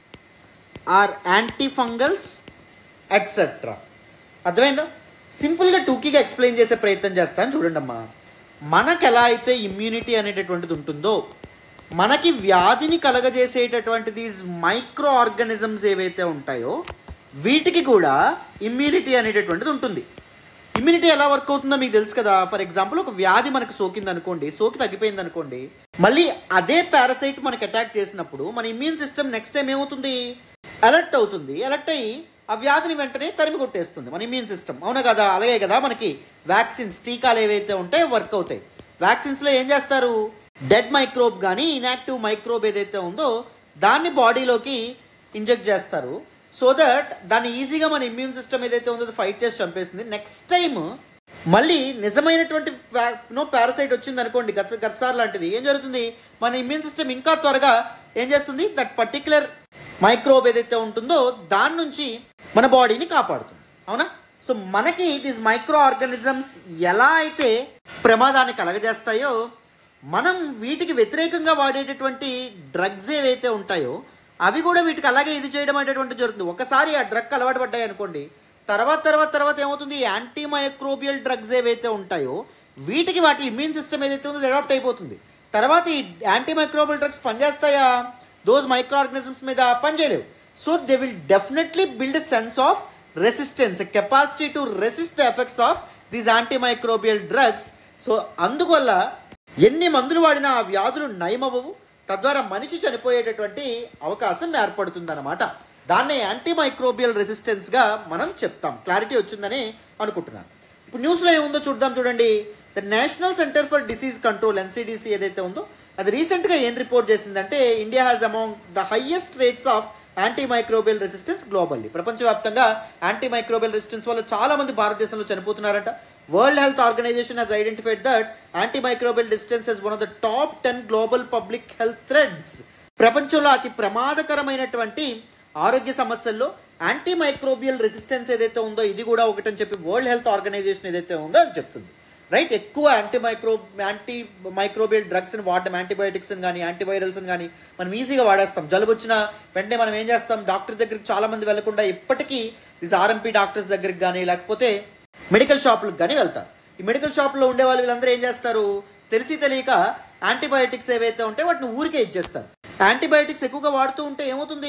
or antifungals etc. అర్థమైందా సింపుల్గా టూకీగా explain చేసే ప్రయత్నం చేస్తాను చూడండి అమ్మా మనకు ఎలా అయితే ఇమ్యూనిటీ అనేటటువంటిది ఉంటుందో మనకి వ్యాధిని కలగజేసేటటువంటి దీస్ మైక్రో ఆర్గానిజమ్స్ ఏవైతే ఉంటాయో వీటికి కూడా ఇమ్యూనిటీ అనేటటువంటిది ఉంటుంది ఇమ్యూనిటీ ఎలా వర్క్ అవుతుందో మీకు తెలుసు కదా ఫర్ ఎగ్జాంపుల్ ఒక వ్యాధి మనకు సోకింది అనుకోండి సోకి తగ్గిపోయింది అనుకోండి మళ్ళీ అదే పారసైట్ మనకి అటాక్ చేసినప్పుడు మన ఇమ్యూన్ సిస్టమ్ నెక్స్ట్ టైం ఏమవుతుంది అలర్ట్ అవుతుంది అలర్ట్ అయ్యి ఆ వ్యాధిని వెంటనే తరిమి కొట్టేస్తుంది మన ఇమ్యూన్ సిస్టమ్ అవునా కదా అలాగే కదా మనకి వ్యాక్సిన్స్ టీకాలు ఏవైతే ఉంటాయో వర్క్ అవుతాయి వ్యాక్సిన్స్లో ఏం చేస్తారు డెడ్ మైక్రోబ్ కానీ ఇన్యాక్టివ్ మైక్రోబ్ ఏదైతే ఉందో దాన్ని బాడీలోకి ఇంజెక్ట్ చేస్తారు సో దట్ దాన్ని ఈజీగా మన ఇమ్యూన్ సిస్టమ్ ఏదైతే ఉందో ఫైట్ చేసి చంపేస్తుంది నెక్స్ట్ టైం మళ్ళీ నిజమైనటువంటి నో పారసైట్ వచ్చింది అనుకోండి గత గతసారి లాంటిది ఏం జరుగుతుంది మన ఇమ్యూన్ సిస్టమ్ ఇంకా త్వరగా ఏం చేస్తుంది దట్ పర్టికులర్ మైక్రోబ్ ఏదైతే ఉంటుందో దాని నుంచి మన బాడీని కాపాడుతుంది అవునా సో మనకి దీస్ మైక్రో ఆర్గానిజమ్స్ ఎలా అయితే ప్రమాదాన్ని కలగజేస్తాయో మనం వీటికి వ్యతిరేకంగా వాడేటటువంటి డ్రగ్స్ ఏవైతే ఉంటాయో అవి కూడా వీటికి అలాగే ఇది చేయడం అనేటువంటి జరుగుతుంది ఒకసారి ఆ డ్రగ్ అలవాటు పడ్డాయి అనుకోండి తర్వాత తర్వాత తర్వాత ఏమవుతుంది యాంటీ మైక్రోబియల్ డ్రగ్స్ ఏవైతే ఉంటాయో వీటికి వాటి ఇమ్యూన్ సిస్టమ్ ఏదైతే ఉందో అడాప్ట్ అయిపోతుంది తర్వాత ఈ యాంటీ మైక్రోబల్ డ్రగ్స్ పనిచేస్తాయా దోస్ మైక్రో ఆర్గనిజమ్స్ మీద పనిచేయలేవు so they will definitely build sense of resistance capacity to resist the effects of these antimicrobial drugs so అందువల్ల ఎన్ని మందులు వాడినా ఆ వ్యాధులు నయమవ్వవు తద్వారా మనిషి చనిపోయేటటువంటి అవకాశం ఏర్పడుతుందన్నమాట దాన్నే యాంటీ మైక్రోబియల్ రెసిస్టెన్స్గా మనం చెప్తాం క్లారిటీ వచ్చిందని అనుకుంటున్నాను ఇప్పుడు న్యూస్లో ఏముందో చూద్దాం చూడండి the national centre for disease control NCDC ఏదైతే ఉందో అది రీసెంట్గా ఏం రిపోర్ట్ చేసిందంటే India has among the highest rates of anti microbial resistance globally ప్రపంచవ్యాప్తంగా యాంటీ మైక్రోబియల్ రెసిస్టెన్స్ వల్ల చాలా మంది భారతదేశంలో చనిపోతున్నారంట world health organisation has identified that anti microbial resistance is one of the top ten global public health threats ప్రపంచంలో అతి ప్రమాదకరమైనటువంటి ఆరోగ్య సమస్యల్లో యాంటీ మైక్రోబియల్ రెసిస్టెన్స్ ఏదైతే ఉందో ఇది కూడా ఒకటని చెప్పి వరల్డ్ హెల్త్ ఆర్గనైజేషన్ ఏదైతే ఉందో అది చెప్తుంది రైట్ ఎక్కువ యాంటీ మైక్రో యాంటీ మైక్రోబియల్ డ్రగ్స్ని వాడడం యాంటీబయాటిక్స్ కానీ యాంటీవైరల్స్ కానీ మనం ఈజీగా వాడేస్తాం జలుబు వచ్చిన వెంటనే మనం ఏం చేస్తాం డాక్టర్ దగ్గరికి చాలా మంది వెళ్లకుండా ఇప్పటికీ దిస్ ఆర్ఎంపీ డాక్టర్స్ దగ్గరికి కానీ లేకపోతే మెడికల్ షాపులకు కానీ వెళ్తారు ఈ మెడికల్ షాప్లో ఉండే వాళ్ళు వీళ్ళందరూ ఏం చేస్తారు తెలిసి తెలియక యాంటీబయాటిక్స్ ఏవైతే ఉంటాయో వాటిని ఊరికే ఇచ్చేస్తారు యాంటీబయాటిక్స్ ఎక్కువగా వాడుతూ ఉంటే ఏమవుతుంది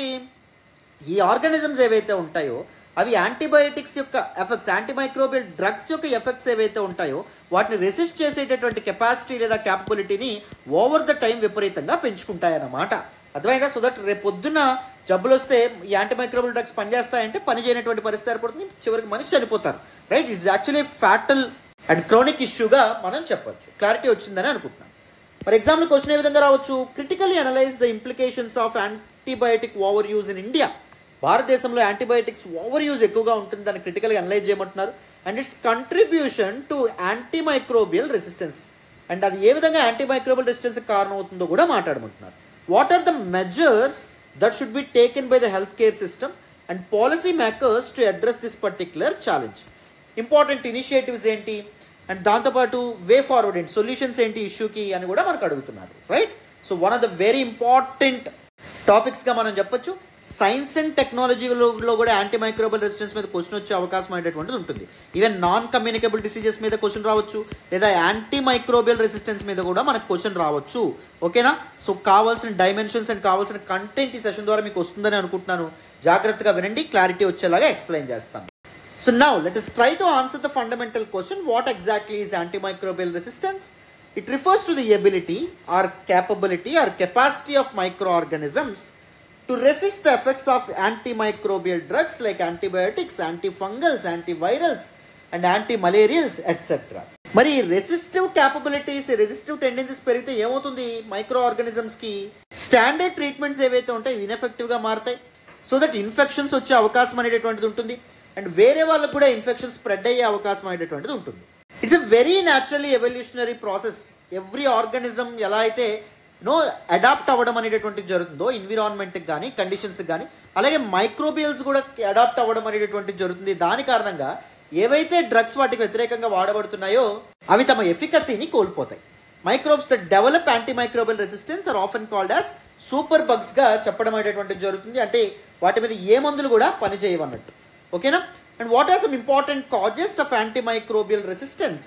ఈ ఆర్గానిజమ్స్ ఏవైతే ఉంటాయో అవి యాంటీబయోటిక్స్ యొక్క ఎఫెక్ట్స్ యాంటీమైక్రోబియల్ డ్రగ్స్ యొక్క ఎఫెక్ట్స్ ఏవైతే ఉంటాయో వాటిని రెసిస్ట్ చేసేటటువంటి కెపాసిటీ లేదా క్యాపబిలిటీని ఓవర్ ద టైం విపరీతంగా పెంచుకుంటాయన్నమాట అర్థమైందా సో దట్ రేపు పొద్దున్న జబ్బులు వస్తే ఈ యాంటీమైక్రోబియల్ డ్రగ్స్ పనిచేస్తాయంటే పని చేయనటువంటి పరిస్థితి ఏర్పడుతుంది చివరికి మనిషి చనిపోతారు right it's actually fatal and chronic ఇష్యూగా మనం చెప్పొచ్చు క్లారిటీ వచ్చిందని అనుకుంటున్నాను ఫర్ ఎగ్జాంపుల్ క్వశ్చన్ ఏ విధంగా రావచ్చు critically analyse the implications of antibiotic overuse in India భారతదేశంలో యాంటీబయోటిక్స్ ఓవర్ యూజ్ ఎక్కువగా ఉంటుంది దాన్ని క్రిటికల్గా అనలైజ్ చేయమంటున్నారు and its contribution to antimicrobial resistance and అది ఏ విధంగా యాంటీమైక్రోబియల్ రెసిస్టెన్స్ కారణం అవుతుందో కూడా మాట్లాడమంటున్నారు what are the measures that should be taken by the health care system and policy makers to address this particular challenge important initiatives ఏంటి and దాంతోపాటు way forward ఏంటి సొల్యూషన్స్ ఏంటి ఇష్యూకి అని కూడా మనకు అడుగుతున్నారు right so one of the very important టాపిక్స్గా మనం చెప్పొచ్చు సైన్స్ అండ్ టెక్నాలజీలో కూడా యాంటీ మైక్రోబల్ రెసిస్టెన్స్ మీద క్వశ్చన్ వచ్చే అవకాశం అనేటటువంటిది ఉంటుంది ఈవెన్ నాన్ కమ్యూనికబుల్ డిసీజెస్ మీద క్వశ్చన్ రావచ్చు లేదా యాంటీ మైక్రోబియల్ రెసిస్టెన్స్ మీద కూడా మనకు క్వశ్చన్ రావచ్చు ఓకేనా సో కావాల్సిన డైమెన్షన్స్ అండ్ కావాల్సిన కంటెంట్ ఈ సెషన్ ద్వారా మీకు వస్తుందని అనుకుంటున్నాను జాగ్రత్తగా వినండి క్లారిటీ వచ్చేలాగా ఎక్స్ప్లెయిన్ చేస్తాను So now let us try to answer the fundamental question what exactly is antimicrobial resistance? It refers to the ability or capability or capacity of microorganisms to resist the effects of antimicrobial drugs like antibiotics, antifungals, antivirals and antimalarials etc. మరి resistive capabilities resistive tendencies పెరిగితే ఏమవుతుంది micro ఆర్గానిజమ్స్కి standard treatments ఏవైతే ఉంటాయి ఇన్ఎఫెక్టివ్గా మారుతాయి so that infections వచ్చే అవకాశం అనేటటువంటిది ఉంటుంది అండ్ వేరే వాళ్ళకు కూడా ఇన్ఫెక్షన్ స్ప్రెడ్ అయ్యే అవకాశం అనేటటువంటిది ఉంటుంది it's a very naturally evolutionary process every organism ఎలా అయితే నో అడాప్ట్ అవ్వడం అనేటటువంటిది జరుగుతుందో ఎన్విరాన్మెంట్కి కానీ కండిషన్స్కి కానీ అలాగే మైక్రోబియల్స్ కూడా అడాప్ట్ అవ్వడం అనేటటువంటిది జరుగుతుంది దాని కారణంగా ఏవైతే డ్రగ్స్ వాటికి వ్యతిరేకంగా వాడబడుతున్నాయో అవి తమ ఎఫికసీని కోల్పోతాయి microbes the develop anti microbial resistance or often called as super బగ్స్గా చెప్పడం అనేటువంటిది జరుగుతుంది అంటే వాటి మీద ఏ మందులు కూడా పనిచేయవన్నట్టు ఓకేనా and what are some important causes of antimicrobial resistance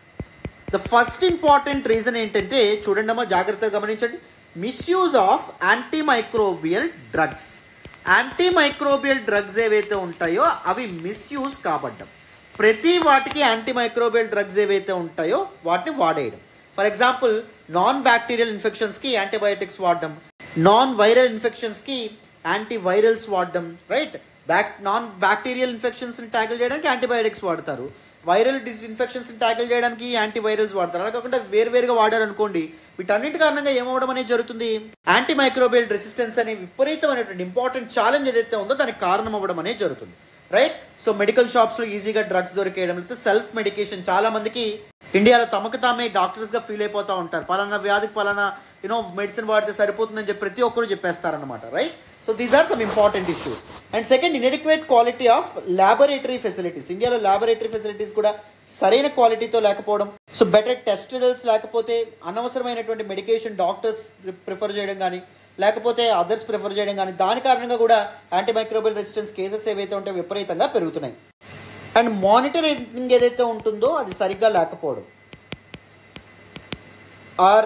the first important reason ఏంటంటే చూడండి అమ్మా జాగ్రత్తగా గమనించండి misuse of antimicrobial drugs antimicrobial drugs ఏవైతే ఉంటాయో అవి మిస్యూజ్ కాబడ్డం ప్రతి వాటికి యాంటీమైక్రోబియల్ డ్రగ్స్ ఏవైతే ఉంటాయో వాటిని వాడేయడం ఫర్ ఎగ్జాంపుల్ నాన్ బ్యాక్టీరియల్ ఇన్ఫెక్షన్స్కి యాంటీబయాటిక్స్ వాడడం నాన్ వైరల్ ఇన్ఫెక్షన్స్కి యాంటీవైరల్స్ వాడడం రైట్ బ్యాక్ నాన్ బ్యాక్టీరియల్ ఇన్ఫెక్షన్స్ని ట్యాకిల్ చేయడానికి యాంటీబయాటిక్స్ వాడతారు వైరల్ డిస్ ఇన్ఫెక్షన్స్ని ట్యాకిల్ చేయడానికి యాంటీవైరల్స్ వాడతారు అలా కాకుండా వేరువేరుగా వాడారు అనుకోండి వీటన్నిటి కారణంగా ఏమవడం అనేది జరుగుతుంది యాంటీ మైక్రోబియల్ రెసిస్టెన్స్ అనే విపరీతమైనటువంటి ఇంపార్టెంట్ ఛాలెంజ్ ఏదైతే ఉందో దానికి కారణం అవ్వడం అనేది జరుగుతుంది రైట్ సో మెడికల్ షాప్స్లో ఈజీగా డ్రగ్స్ దొరికేయడం లేకపోతే సెల్ఫ్ మెడికేషన్ చాలా మందికి ఇండియాలో తమకు తామే డాక్టర్స్గా ఫీల్ అయిపోతూ ఉంటారు పలానా వ్యాధికి పలానా యూనో మెడిసిన్ వాడితే సరిపోతుందని చెప్పి ప్రతి ఒక్కరు చెప్పేస్తారనమాట right so these are some important issues and second inadequate quality of laboratory facilities ఇండియాలో ల్యాబొరేటరీ ఫెసిలిటీస్ కూడా సరైన క్వాలిటీతో లేకపోవడం సో బెటర్ టెస్ట్ రిజల్ట్స్ లేకపోతే అనవసరమైనటువంటి మెడికేషన్ డాక్టర్స్ ప్రిఫర్ చేయడం కానీ లేకపోతే అదర్స్ ప్రిఫర్ చేయడం కానీ దాని కారణంగా కూడా యాంటీమైక్రోబియల్ రెసిస్టెన్స్ కేసెస్ ఏవైతే ఉంటాయో విపరీతంగా పెరుగుతున్నాయి అండ్ మానిటరింగ్ ఏదైతే ఉంటుందో అది సరిగ్గా లేకపోవడం ఆర్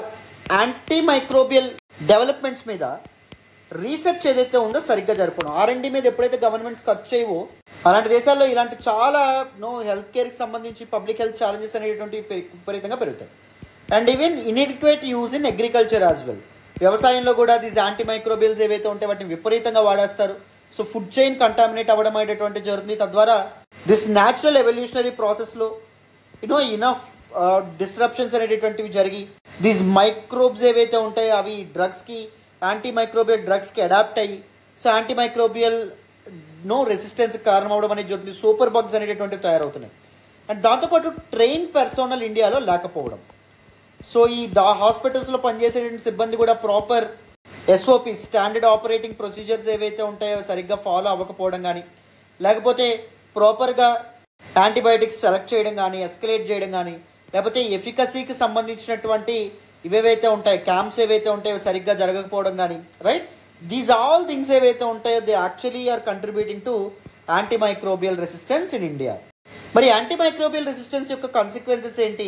యాంటీ మైక్రోబియల్ డెవలప్మెంట్స్ మీద రీసెర్చ్ ఏదైతే ఉందో సరిగ్గా జరపడం ఆర్ఎండి మీద ఎప్పుడైతే గవర్నమెంట్స్ ఖర్చు చేయవో అలాంటి దేశాల్లో ఇలాంటి చాలా నో హెల్త్ కేర్కి సంబంధించి పబ్లిక్ హెల్త్ ఛాలెంజెస్ అనేటువంటి విపరీతంగా పెరుగుతాయి and even inadequate use in agriculture as well వ్యవసాయంలో కూడా దీస్ యాంటీ మైక్రోబియల్స్ ఏవైతే ఉంటాయో వాటిని విపరీతంగా వాడేస్తారు సో ఫుడ్ చైన్ కంటామినేట్ అవ్వడం అనేటటువంటి జరుగుతుంది తద్వారా దిస్ న్యాచురల్ ఎవల్యూషనరీ ప్రాసెస్లో యునో ఇనఫ్ డిస్రప్షన్స్ అనేటటువంటివి జరిగి దీస్ మైక్రోబ్స్ ఏవైతే ఉంటాయో అవి డ్రగ్స్కి యాంటీ మైక్రోబియల్ డ్రగ్స్కి అడాప్ట్ అయ్యి so antimicrobial no resistance కారణం అవడం అనేది జరుగుతుంది సూపర్ బగ్స్ అనేటటువంటివి తయారవుతున్నాయి అండ్ దాంతోపాటు ట్రైన్ పర్సోనల్ ఇండియాలో లేకపోవడం సో ఈ దా హాస్పిటల్స్లో పనిచేసే సిబ్బంది కూడా proper SOP standard operating procedures ఏవైతే ఉంటాయో సరిగ్గా ఫాలో అవ్వకపోవడం కానీ లేకపోతే ప్రాపర్గా యాంటీబయాటిక్స్ సెలెక్ట్ చేయడం కానీ ఎస్కలేట్ చేయడం కానీ లేకపోతే ఎఫికసీకి సంబంధించినటువంటి ఇవేవైతే ఉంటాయి క్యాంప్స్ ఏవైతే ఉంటాయో సరిగ్గా జరగకపోవడం కానీ రైట్ దీస్ ఆల్ థింగ్స్ ఏవైతే ఉంటాయో they actually are contributing to antimicrobial resistance in India మరి యాంటీమైక్రోబియల్ రెసిస్టెన్స్ యొక్క కాన్సిక్వెన్సెస్ ఏంటి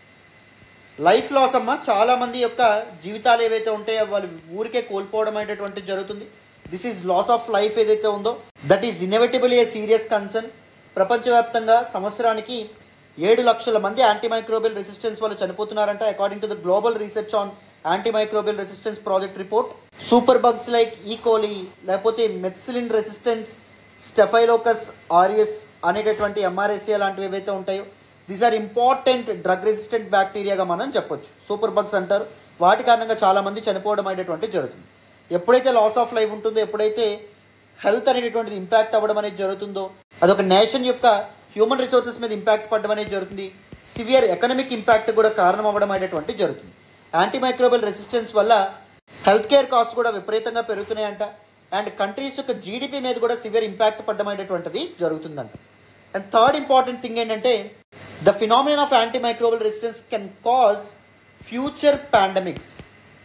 లైఫ్ లాస్ అమ్మ చాలా మంది యొక్క జీవితాలు ఏవైతే ఉంటాయో వాళ్ళు ఊరికే కోల్పోవడం అనేటటువంటి జరుగుతుంది this is loss of life ఏదైతే ఉందో that is inevitable a serious concern ప్రపంచవ్యాప్తంగా సంవత్సరానికి ఏడు లక్షల మంది యాంటీమైక్రోబియల్ రెసిస్టెన్స్ వాళ్ళు చనిపోతున్నారంట according to the global research on antimicrobial resistance project report superbugs like E coli లేకపోతే మెథ్సిలిన్ రెసిస్టెన్స్ స్టెఫైలోకస్ ఆరియస్ అనేటటువంటి ఎంఆర్ఎస్ఏ లాంటివి ఏవైతే ఉంటాయో these are important drug resistant బ్యాక్టీరియాగా మనం చెప్పొచ్చు సూపర్ బగ్స్ అంటారు వాటి కారణంగా చాలా మంది చనిపోవడం అనేటటువంటి జరుగుతుంది ఎప్పుడైతే లాస్ ఆఫ్ లైఫ్ ఉంటుందో ఎప్పుడైతే హెల్త్ అనేటటువంటిది ఇంపాక్ట్ అవ్వడం అనేది జరుగుతుందో అదొక నేషన్ యొక్క హ్యూమన్ రిసోర్సెస్ మీద ఇంపాక్ట్ పడడం అనేది జరుగుతుంది సివియర్ ఎకనామిక్ ఇంపాక్ట్ కూడా కారణం అవ్వడం అనేటువంటి జరుగుతుంది యాంటీమైక్రోబియల్ రెసిస్టెన్స్ వల్ల హెల్త్ కేర్ కాస్ట్ కూడా విపరీతంగా పెరుగుతున్నాయంట అండ్ కంట్రీస్ యొక్క జీడిపి మీద కూడా సివియర్ ఇంపాక్ట్ పడడం అనేటువంటిది జరుగుతుందంట అండ్ థర్డ్ ఇంపార్టెంట్ థింగ్ ఏంటంటే the phenomenon of antimicrobial resistance can cause future pandemics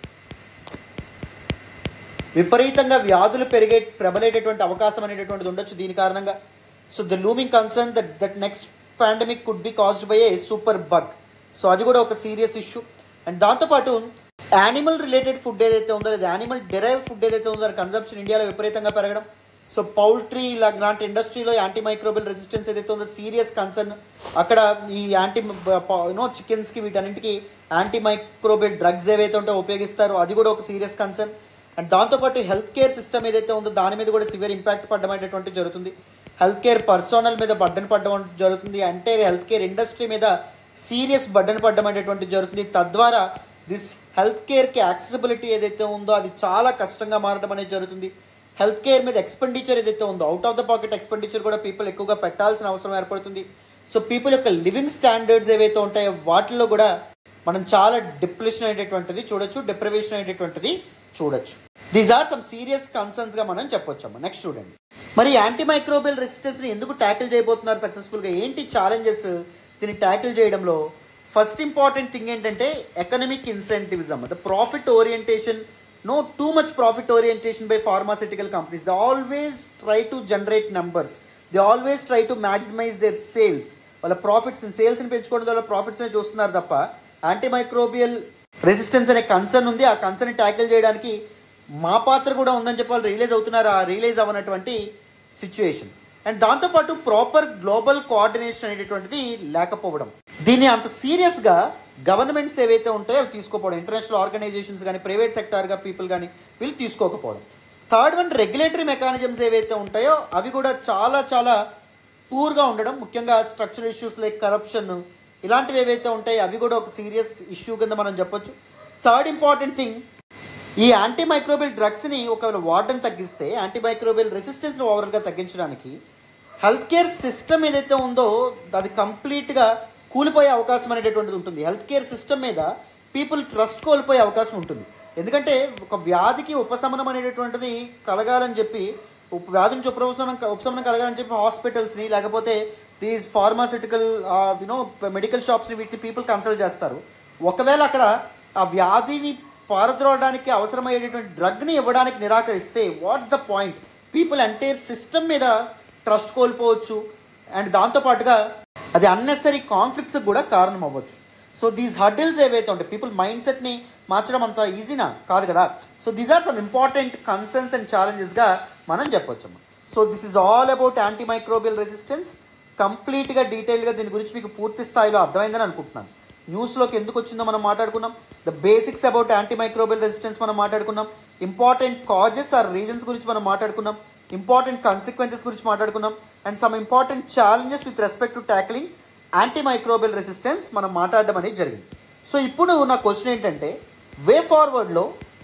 విపరీతంగా వ్యాధులు పెరిగే ప్రబలేటటువంటి అవకాశం అనేటటువంటిది ఉండొచ్చు దీని కారణంగా so the looming concern that that next pandemic could be caused by a superbug so అది కూడా ఒక సీరియస్ ఇష్యూ అండ్ దాంతోపాటు యానిమల్ రిలేటెడ్ ఫుడ్ ఏదైతే ఉందో లేదా యానిమల్ డెరైవ్ ఫుడ్ ఏదైతే ఉందో దాని కన్సంప్షన్ ఇండియాలో విపరీతంగా పెరగడం సో పౌల్ట్రీ లాంటి ఇండస్ట్రీలో యాంటీ మైక్రోబియల్ రెసిస్టెన్స్ ఏదైతే ఉందో సీరియస్ కన్సర్న్ అక్కడ ఈ యాంటీ యూనో చికెన్స్కి వీటన్నింటికి యాంటీ మైక్రోబియల్ డ్రగ్స్ ఏవైతే ఉంటాయో ఉపయోగిస్తారో అది కూడా ఒక సీరియస్ కన్సర్న్ అండ్ దాంతోపాటు హెల్త్ కేర్ సిస్టమ్ ఏదైతే ఉందో దాని మీద కూడా సివియర్ ఇంపాక్ట్ పడడం అనేటువంటి జరుగుతుంది హెల్త్ కేర్ పర్సనల్ మీద బడ్డన్ పడడం జరుగుతుంది అంటే హెల్త్ కేర్ ఇండస్ట్రీ మీద సీరియస్ బడ్డన్ పడడం అనేటువంటి జరుగుతుంది తద్వారా దిస్ హెల్త్ కేర్కి యాక్సెసిబిలిటీ ఏదైతే ఉందో అది చాలా కష్టంగా మారడం అనేది జరుగుతుంది హెల్త్ కేర్ మీద ఎక్స్పెండిచర్ ఏదైతే ఉందో out of the pocket expenditure కూడా పీపుల్ ఎక్కువగా పెట్టాల్సిన అవసరం ఏర్పడుతుంది సో పీపుల్ యొక్క లివింగ్ స్టాండర్డ్స్ ఏవైతే ఉంటాయో వాటిలో కూడా మనం చాలా డిప్రెషన్ అనేటటువంటిది చూడొచ్చు డిప్రవేషన్ అనేటటువంటిది చూడొచ్చు దీస్ ఆర్ సమ్ సీరియస్ కన్సర్న్స్గా మనం చెప్పొచ్చమ్మా నెక్స్ట్ చూడండి మరి యాంటీమైక్రోబియల్ రెసిస్టెన్స్ని ఎందుకు ట్యాకిల్ చేయబోతున్నారు సక్సెస్ఫుల్గా ఏంటి ఛాలెంజెస్ దీన్ని ట్యాకిల్ చేయడంలో ఫస్ట్ ఇంపార్టెంట్ థింగ్ ఏంటంటే economic incentivism the profit orientation no too much profit orientation by pharmaceutical companies they always try to generate numbers they always try to maximise their sales వాళ్ళ profits సేల్స్ని పెంచుకోవడం వల్ల ప్రాఫిట్స్ని చూస్తున్నారు తప్ప antimicrobial resistance అనే concern ఉంది ఆ కన్సర్న్ ట్యాకిల్ చేయడానికి మా పాత్ర కూడా ఉందని చెప్పి వాళ్ళు రియలైజ్ అవుతున్నారు ఆ రియలైజ్ అవ్వనటువంటి సిచ్యుయేషన్ అండ్ దాంతోపాటు ప్రాపర్ గ్లోబల్ కోఆర్డినేషన్ అనేటటువంటిది లేకపోవడం దీన్ని అంత సీరియస్గా గవర్నమెంట్స్ ఏవైతే ఉంటాయో అవి తీసుకోకపోవడం ఇంటర్నేషనల్ ఆర్గనైజేషన్స్ కానీ ప్రైవేట్ సెక్టార్గా పీపుల్ కానీ వీళ్ళు తీసుకోకపోవడం థర్డ్ వన్ రెగ్యులేటరీ మెకానిజమ్స్ ఏవైతే ఉంటాయో అవి కూడా చాలా చాలా పూర్గా ఉండడం ముఖ్యంగా స్ట్రక్చరల్ ఇష్యూస్ లైక్ కరప్షన్ ఇలాంటివి ఏవైతే ఉంటాయో అవి కూడా ఒక సీరియస్ ఇష్యూ కింద మనం చెప్పొచ్చు థర్డ్ ఇంపార్టెంట్ థింగ్ ఈ యాంటీమైక్రోబియల్ డ్రగ్స్ని ఒకవేళ వాడడం తగ్గిస్తే యాంటీమైక్రోబియల్ రెసిస్టెన్స్ని ఓవరాల్గా తగ్గించడానికి హెల్త్ కేర్ సిస్టమ్ ఏదైతే ఉందో అది కంప్లీట్గా కూలిపోయే అవకాశం అనేటటువంటిది ఉంటుంది హెల్త్ కేర్ సిస్టమ్ మీద పీపుల్ ట్రస్ట్ కోల్పోయే అవకాశం ఉంటుంది ఎందుకంటే ఒక వ్యాధికి ఉపశమనం అనేటటువంటిది కలగాలని చెప్పి ఉప్- వ్యాధి నుంచి ఉపశమనం ఉపశమనం కలగాలని చెప్పి హాస్పిటల్స్ని లేకపోతే దీస్ ఫార్మాసిటికల్ యూనో మెడికల్ షాప్స్ని వీటిని పీపుల్ కన్సల్ట్ చేస్తారు ఒకవేళ అక్కడ ఆ వ్యాధిని పారద్రోడడానికి అవసరమయ్యేటటువంటి డ్రగ్ని ఇవ్వడానికి నిరాకరిస్తే what's the point people entire system మీద ట్రస్ట్ కోల్పోవచ్చు అండ్ దాంతోపాటుగా అది అన్నెసరీ కాన్ఫ్లిక్ట్స్ కూడా కారణం అవ్వచ్చు సో దీస్ హర్డిల్స్ ఏవైతే ఉంటాయి పీపుల్ మైండ్ సెట్ని మార్చడం అంత ఈజీనా కాదు కదా so these are some important concerns and ఛాలెంజెస్గా మనం చెప్పొచ్చు so this is all about anti microbial resistance కంప్లీట్గా డీటెయిల్గా దీని గురించి మీకు పూర్తి స్థాయిలో అర్థమైందని అనుకుంటున్నాను న్యూస్లోకి ఎందుకు వచ్చిందో మనం మాట్లాడుకున్నాం the basics about anti microbial resistance మనం మాట్లాడుకున్నాం ఇంపార్టెంట్ కాజెస్ ఆర్ రీజన్స్ గురించి మనం మాట్లాడుకున్నాం ఇంపార్టెంట్ కాన్సిక్వెన్సెస్ గురించి మాట్లాడుకున్నాం and some important challenges with respect to tackling anti microbial resistance మనం మాట్లాడడం అనేది జరిగింది సో ఇప్పుడు నా క్వశ్చన్ ఏంటంటే వే ఫార్వర్డ్లో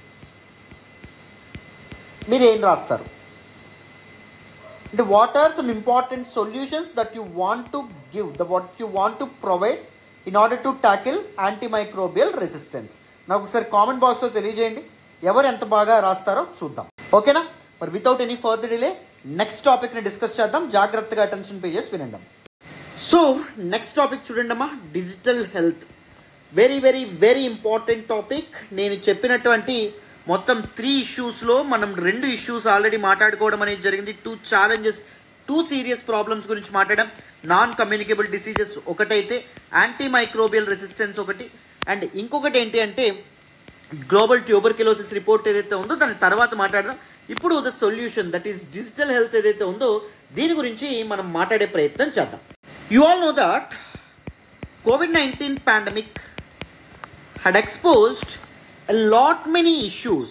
మీరు ఏం రాస్తారు అంటే what are some important solutions that you want to give the what you want to provide in order to tackle antimicrobial resistance నాకు ఒకసారి కామెంట్ బాక్స్లో తెలియజేయండి ఎవరు ఎంత బాగా రాస్తారో చూద్దాం ఓకేనా మరి without any further delay next టాపిక్ని డిస్కస్ చేద్దాం జాగ్రత్తగా అటెన్షన్ పే చేసి వినండి సో నెక్స్ట్ టాపిక్ చూడండి అమ్మా digital health very very very important topic నేను చెప్పినటువంటి మొత్తం త్రీ ఇష్యూస్లో మనం రెండు ఇష్యూస్ ఆల్రెడీ మాట్లాడుకోవడం అనేది జరిగింది two challenges two serious problems గురించి మాట్లాడడం నాన్ కమ్యూనికేబుల్ డిసీజెస్ ఒకటైతే యాంటీ మైక్రోబియల్ రెసిస్టెన్స్ ఒకటి అండ్ ఇంకొకటి ఏంటి అంటే గ్లోబల్ ట్యూబర్కిలోసిస్ రిపోర్ట్ ఏదైతే ఉందో దాని తర్వాత మాట్లాడదాం ఇప్పుడు the solution that is digital health ఏదైతే ఉందో దీని గురించి మనం మాట్లాడే ప్రయత్నం చేద్దాం you all know that COVID nineteen pandemic had exposed a lot many issues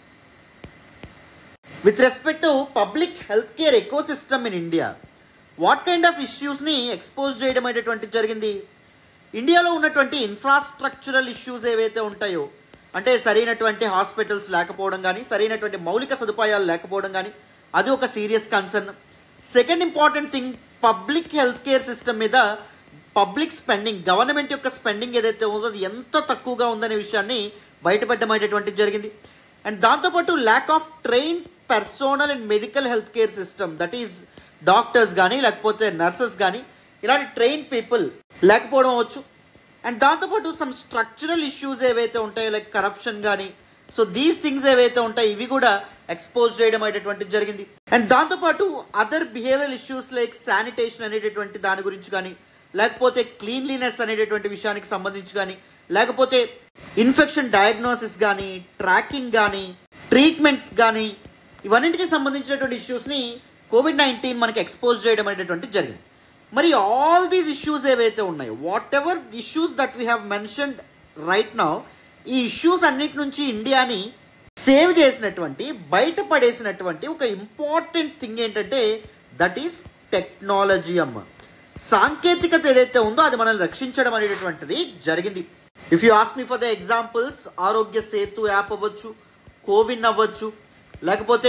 with respect to public healthcare ecosystem in India. What kind of ఇష్యూస్ని ఎక్స్పోజ్ చేయడం అనేటువంటి జరిగింది ఇండియాలో ఉన్నటువంటి ఇన్ఫ్రాస్ట్రక్చరల్ ఇష్యూస్ ఏవైతే ఉంటాయో అంటే సరైనటువంటి హాస్పిటల్స్ లేకపోవడం కానీ సరైనటువంటి మౌలిక సదుపాయాలు లేకపోవడం కానీ అది ఒక serious concern second important thing public health care system మీద పబ్లిక్ స్పెండింగ్ గవర్నమెంట్ యొక్క స్పెండింగ్ ఏదైతే ఉందో అది ఎంత తక్కువగా ఉందనే విషయాన్ని బయటపెట్టమనేటటువంటిది జరిగింది అండ్ దాంతోపాటు lack of train personnel and medical health care system that is doctors కానీ లేకపోతే నర్సెస్ కానీ ఇలాంటి ట్రైన్ పీపుల్ లేకపోవడం అవ్వచ్చు అండ్ దాంతోపాటు సమ్ స్ట్రక్చరల్ ఇష్యూస్ ఏవైతే ఉంటాయో లైక్ కరప్షన్ కానీ సో దీస్ థింగ్స్ ఏవైతే ఉంటాయో ఇవి కూడా ఎక్స్పోజ్ చేయడం అనేటువంటిది జరిగింది అండ్ దాంతోపాటు other behavioural issues like sanitation అనేటటువంటి దాని గురించి కానీ లేకపోతే క్లీన్లీనెస్ అనేటటువంటి విషయానికి సంబంధించి కానీ లేకపోతే ఇన్ఫెక్షన్ డయాగ్నోసిస్ కానీ ట్రాకింగ్ కానీ ట్రీట్మెంట్స్ కానీ ఇవన్నింటికి సంబంధించినటువంటి ఇష్యూస్ని కోవిడ్ నైన్టీన్ మనకి ఎక్స్పోజ్ చేయడం అనేటటువంటి జరిగింది మరి ఆల్ దీస్ ఇష్యూస్ ఏవైతే ఉన్నాయో whatever issues that we have mentioned right now ఈ ఇష్యూస్ అన్నిటి నుంచి ఇండియాని సేవ్ చేసినటువంటి బయటపడేసినటువంటి ఒక ఇంపార్టెంట్ థింగ్ ఏంటంటే దట్ ఈస్ టెక్నాలజీ అమ్మ సాంకేతికత ఏదైతే ఉందో అది మనల్ని రక్షించడం అనేటటువంటిది జరిగింది if you ask me for the examples Aarogya Setu app అవ్వచ్చు కోవిన్ అవ్వచ్చు లేకపోతే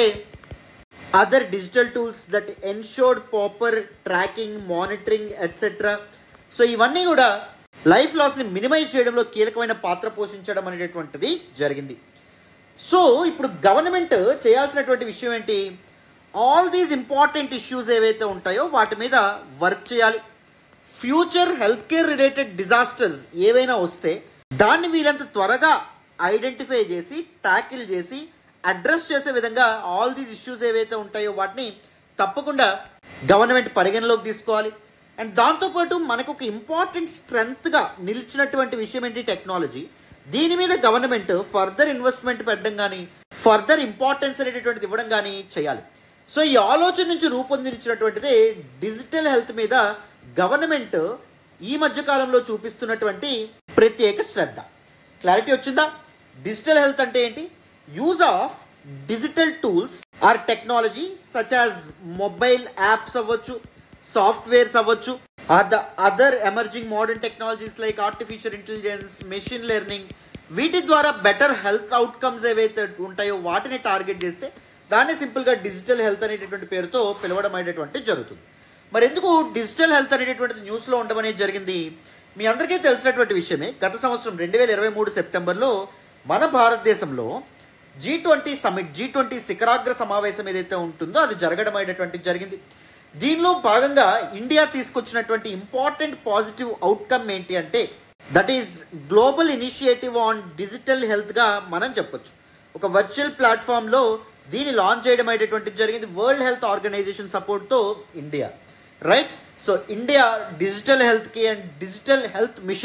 other digital tools that ensured proper tracking monitoring etcetera so ఇవన్నీ కూడా లైఫ్ లాస్ని మినిమైజ్ చేయడంలో కీలకమైన పాత్ర పోషించడం అనేటటువంటిది జరిగింది సో ఇప్పుడు గవర్నమెంట్ చేయాల్సినటువంటి విషయం ఏంటి ఆల్ దీస్ ఇంపార్టెంట్ ఇష్యూస్ ఏవైతే ఉంటాయో వాటి మీద వర్క్ చేయాలి future health care related disasters ఏవైనా వస్తే దాన్ని వీలంత త్వరగా ఐడెంటిఫై చేసి ట్యాకిల్ చేసి అడ్రస్ చేసే విధంగా ఆల్ దీస్ ఇష్యూస్ ఏవైతే ఉంటాయో వాటిని తప్పకుండా గవర్నమెంట్ పరిగణలోకి తీసుకోవాలి అండ్ దాంతోపాటు మనకు ఒక ఇంపార్టెంట్ స్ట్రెంగ్త్గా నిలిచినటువంటి విషయం ఏంటి టెక్నాలజీ దీని మీద గవర్నమెంట్ ఫర్దర్ ఇన్వెస్ట్మెంట్ పెట్టడం కానీ ఫర్దర్ ఇంపార్టెన్స్ అనేటటువంటిది ఇవ్వడం కానీ చేయాలి సో ఈ ఆలోచన నుంచి రూపొందించినటువంటిది డిజిటల్ హెల్త్ మీద గవర్నమెంట్ ఈ మధ్య కాలంలో చూపిస్తున్నటువంటి ప్రత్యేక శ్రద్ధ క్లారిటీ వచ్చిందా డిజిటల్ హెల్త్ అంటే ఏంటి use of digital tools or technology such as mobile apps అవ్వచ్చు సాఫ్ట్వేర్స్ అవ్వచ్చు or the other emerging modern technologies like artificial intelligence machine learning వీటి ద్వారా బెటర్ హెల్త్ అవుట్కమ్స్ ఏవైతే ఉంటాయో వాటిని టార్గెట్ చేస్తే దాన్ని సింపుల్గా డిజిటల్ హెల్త్ అనేటటువంటి పేరుతో పిలవడం అనేటటువంటి జరుగుతుంది మరి ఎందుకు డిజిటల్ హెల్త్ అనేటటువంటిది న్యూస్లో ఉండడం అనేది జరిగింది మీ అందరికీ తెలిసినటువంటి విషయమే గత సంవత్సరం రెండు వేల ఇరవై మూడు సెప్టెంబర్లో మన భారతదేశంలో G twenty summit G twenty శిఖరాగ్ర సమావేశం ఏదైతే ఉంటుందో అది జరగడం అనేటటువంటి జరిగింది దీనిలో భాగంగా ఇండియా తీసుకొచ్చినటువంటి ఇంపార్టెంట్ పాజిటివ్ అవుట్కమ్ ఏంటి అంటే that is global initiative on digital హెల్త్గా మనం చెప్పొచ్చు ఒక వర్చువల్ ప్లాట్ఫామ్లో దీన్ని లాంచ్ చేయడం అనేటటువంటిది జరిగింది వరల్డ్ హెల్త్ ఆర్గనైజేషన్ సపోర్ట్తో India right so India digital హెల్త్కి అండ్ డిజిటల్ హెల్త్ మిషన్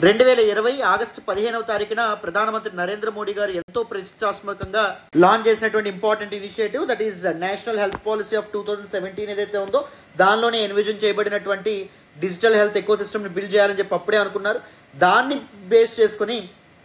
రెండు వేల ఇరవై ఆగస్టు పదిహేనవ తారీఖున ప్రధానమంత్రి నరేంద్ర మోడీ గారు ఎంతో ప్రతిష్టాత్మకంగా లాంచ్ చేసినటువంటి important initiative that is national health policy of two thousand seventeen ఏదైతే ఉందో దానిలోనే ఎన్విజన్ చేయబడినటువంటి డిజిటల్ హెల్త్ ఎకో సిస్టమ్ని బిల్డ్ చేయాలని చెప్పి అప్పుడే అనుకున్నారు దాన్ని బేస్ చేసుకుని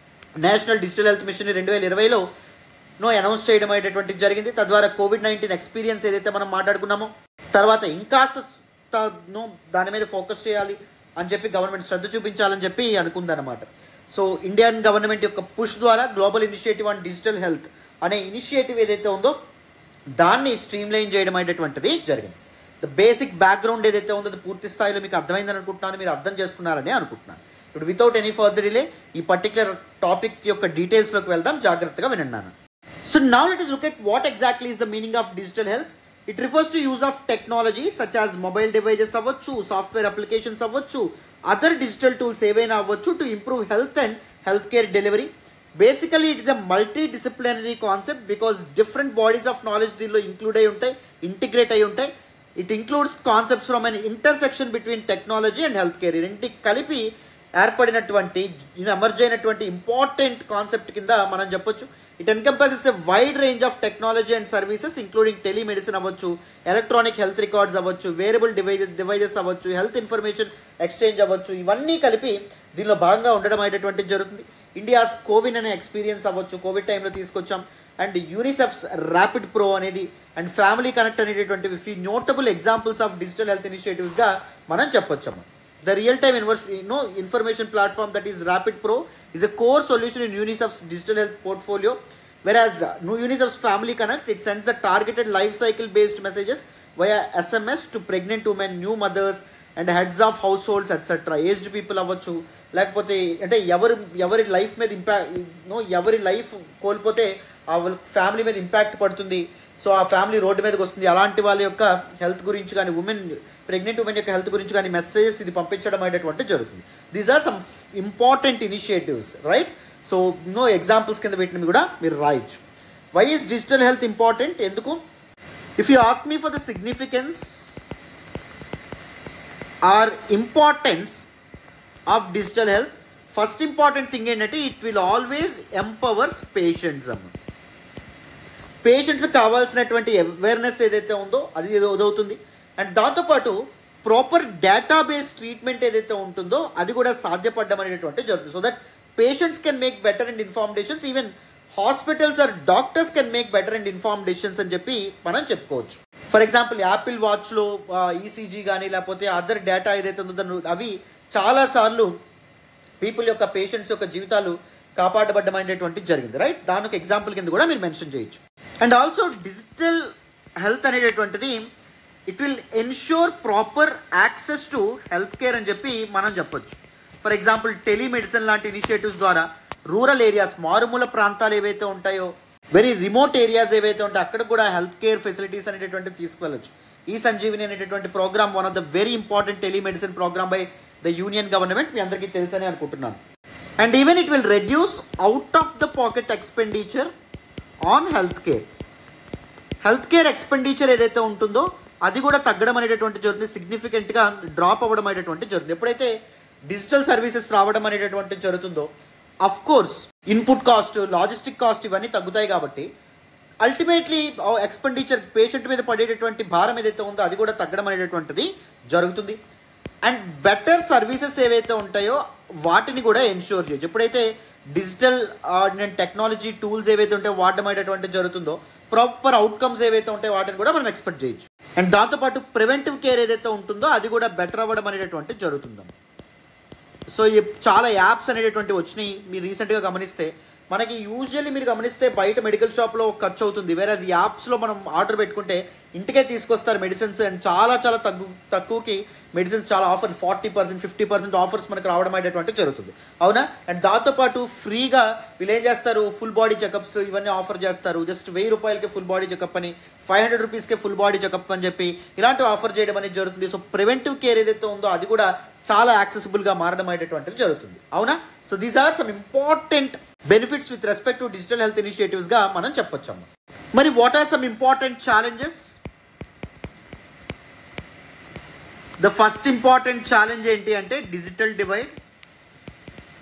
నేషనల్ డిజిటల్ హెల్త్ మిషన్ రెండు వేల ఇరవైలో నో అనౌన్స్ చేయడం అనేటటువంటిది జరిగింది తద్వారా కోవిడ్ నైన్టీన్ ఎక్స్పీరియన్స్ ఏదైతే మనం మాట్లాడుకున్నామో తర్వాత ఇంకాస్త త- ను దాని మీద ఫోకస్ చేయాలి అని చెప్పి గవర్నమెంట్ శ్రద్ధ చూపించాలని చెప్పి అనుకుందన్నమాట సో ఇండియన్ గవర్నమెంట్ యొక్క పుష్ ద్వారా global initiative on digital health అనే ఇనిషియేటివ్ ఏదైతే ఉందో దాన్ని స్ట్రీమ్లైన్ చేయడం అనేటటువంటిది జరిగింది ద బేసిక్ బ్యాక్గ్రౌండ్ ఏదైతే ఉందో అది పూర్తి స్థాయిలో మీకు అర్థమైందని అనుకుంటున్నాను మీరు అర్థం చేసుకున్నారని అనుకుంటున్నాను ఇప్పుడు వితౌట్ ఎనీ ఫర్దర్ డిలే ఈ పర్టికులర్ టాపిక్ యొక్క డీటెయిల్స్లోకి వెళ్దాం జాగ్రత్తగా వినండి so now let us look at what exactly is the meaning of digital health. It refers to use of technology such as mobile devices అవ్వచ్చు సాఫ్ట్వేర్ అప్లికేషన్స్ అవ్వచ్చు other digital tools ఏవైనా అవ్వచ్చు to improve health and health care delivery basically it's a multidisciplinary concept because different bodies of knowledge దీనిలో include అయి ఉంటాయి integrate అయి ఉంటాయి it includes concepts from an intersection between technology and health care రెండింటికి కలిపి ఏర్పడినటువంటి emerge అయినటువంటి important concept కింద మనం చెప్పొచ్చు it encompasses a wide range of technology and services including telemedicine అవ్వచ్చు ఎలక్ట్రానిక్ హెల్త్ రికార్డ్స్ అవ్వచ్చు వేరియబుల్ డివైజెస్ డివైజెస్ అవ్వచ్చు హెల్త్ ఇన్ఫర్మేషన్ ఎక్స్చేంజ్ అవ్వచ్చు ఇవన్నీ కలిపి దీనిలో భాగంగా ఉండడం అనేటటువంటిది జరుగుతుంది ఇండియాస్ కోవిన్ అనే ఎక్స్పీరియన్స్ అవ్వచ్చు కోవిడ్ టైంలో తీసుకొచ్చాం అండ్ యూనిసెఫ్స్ ర్యాపిడ్ ప్రో అనేది అండ్ ఫ్యామిలీ కనెక్ట్ అనేటటువంటి few notable examples of digital health ఇనిషియేటివ్స్గా మనం చెప్పొచ్చమ్మా The real-time inver- you know, information platform that is Rapid Pro is a core solution in UNICEF's digital health portfolio. Whereas uh, no UNICEF's Family Connect, it sends the targeted life cycle based messages via SMS to pregnant women, new mothers, and heads of households etcetera aged people అవ్వచ్చు లేకపోతే అంటే ఎవరు ఎవరి life మీద impact no ఎవరి life కోల్పోతే ఆ family మీద ఇంపాక్ట్ పడుతుంది సో ఆ ఫ్యామిలీ రోడ్డు మీదకి వస్తుంది అలాంటి వాళ్ళ యొక్క హెల్త్ గురించి కానీ ఉమెన్ ప్రెగ్నెంట్ ఉమెన్ యొక్క హెల్త్ గురించి కానీ మెసేజెస్ ఇది పంపించడం అనేటువంటి జరుగుతుంది these are some important initiatives right so no examples కింద వీటిని కూడా మీరు రాయొచ్చు why is digital health important ఎందుకు if you ask me for the significance or importance of digital health first important thing ఏంటంటే it will always empowers patients అమ్మ patients కావాల్సినటువంటి awareness ఏదైతే ఉందో అది ఏదో ఉదవుతుంది అండ్ దాంతోపాటు ప్రాపర్ డేటాబేస్ ట్రీట్మెంట్ ఏదైతే ఉంటుందో అది కూడా సాధ్యపడడం అనేటువంటి జరుగుతుంది so that patients can make better and inform decisions even hospitals or doctors can make better and inform decisions అని చెప్పి మనం చెప్పుకోవచ్చు ఫర్ ఎగ్జాంపుల్ యాపిల్ వాచ్లో ఈసీజీ కానీ లేకపోతే అదర్ డేటా ఏదైతే ఉందో దాన్ని అవి చాలాసార్లు పీపుల్ యొక్క పేషెంట్స్ యొక్క జీవితాలు కాపాడబడ్డం అనేటువంటి జరిగింది రైట్ దానికి ఎగ్జాంపుల్ కింద కూడా మీరు మెన్షన్ చేయొచ్చు అండ్ ఆల్సో డిజిటల్ హెల్త్ అనేటటువంటిది it will ensure proper access to health care అని చెప్పి మనం చెప్పొచ్చు ఫర్ ఎగ్జాంపుల్ టెలిమెడిసిన్ లాంటి ఇనిషియేటివ్స్ ద్వారా రూరల్ ఏరియాస్ మారుమూల ప్రాంతాలు ఏవైతే ఉంటాయో వెరీ రిమోట్ ఏరియాస్ ఏవైతే ఉంటాయో అక్కడ కూడా హెల్త్ కేర్ ఫెసిలిటీస్ అనేటటువంటి తీసుకువెళ్ళచ్చు ఈ సంజీవిని అనేటటువంటి programme one of the very important telemedicine programme by the union government మీ అందరికీ తెలుసని అనుకుంటున్నాను and even it will reduce out of the pocket expenditure on health care health care expenditure ఏదైతే ఉంటుందో అది కూడా తగ్గడం అనేటటువంటి జరుగుతుంది సిగ్నిఫికెంట్గా డ్రాప్ అవ్వడం అనేటటువంటి జరుగుతుంది ఎప్పుడైతే డిజిటల్ సర్వీసెస్ రావడం అనేటటువంటి జరుగుతుందో of course input cost logistic cost ఇవన్నీ తగ్గుతాయి కాబట్టి అల్టిమేట్లీ ఎక్స్పెండిచర్ పేషెంట్ మీద పడేటటువంటి భారం ఏదైతే ఉందో అది కూడా తగ్గడం అనేటటువంటిది జరుగుతుంది అండ్ బెటర్ సర్వీసెస్ ఏవైతే ఉంటాయో వాటిని కూడా ఎన్ష్యూర్ చేయొచ్చు ఎప్పుడైతే డిజిటల్ టెక్నాలజీ టూల్స్ ఏవైతే ఉంటాయో వాడడం అనేటటువంటి జరుగుతుందో ప్రాపర్ అవుట్కమ్స్ ఏవైతే ఉంటాయో వాటిని కూడా మనం ఎక్స్పెక్ట్ చేయొచ్చు అండ్ దాంతోపాటు ప్రివెంటివ్ కేర్ ఏదైతే ఉంటుందో అది కూడా బెటర్ అవ్వడం అనేటటువంటి జరుగుతుంది సో ఈ చాలా యాప్స్ అనేటటువంటి వచ్చినాయి మీరు రీసెంట్గా గమనిస్తే మనకి యూజువల్లీ మీరు గమనిస్తే బయట మెడికల్ షాప్లో ఖర్చు అవుతుంది వేరే ఈ యాప్స్లో మనం ఆర్డర్ పెట్టుకుంటే ఇంటికే తీసుకొస్తారు మెడిసిన్స్ అండ్ చాలా చాలా తగ్గు తక్కువకి మెడిసిన్స్ చాలా offer forty percent fifty percent offers మనకు రావడం అనేటువంటి జరుగుతుంది అవునా అండ్ దాంతోపాటు ఫ్రీగా వీళ్ళు ఏం చేస్తారు ఫుల్ బాడీ చెకప్స్ ఇవన్నీ ఆఫర్ చేస్తారు జస్ట్ వెయ్యి రూపాయలకి ఫుల్ బాడీ చెకప్ అని ఫైవ్ హండ్రెడ్ రూపీస్కే ఫుల్ బాడీ చెకప్ అని చెప్పి ఇలాంటివి ఆఫర్ చేయడం అనేది జరుగుతుంది సో ప్రివెంటివ్ కేర్ ఏదైతే ఉందో అది కూడా చాలా యాక్సెసిబుల్గా మారడం అనేటటువంటిది జరుగుతుంది అవునా so these are some important benefits with respect to digital health ఇనిషియేటివ్స్గా మనం చెప్పొచ్చు అమ్మ మరి what are some important challenges the first important challenge ఏంటి అంటే digital divide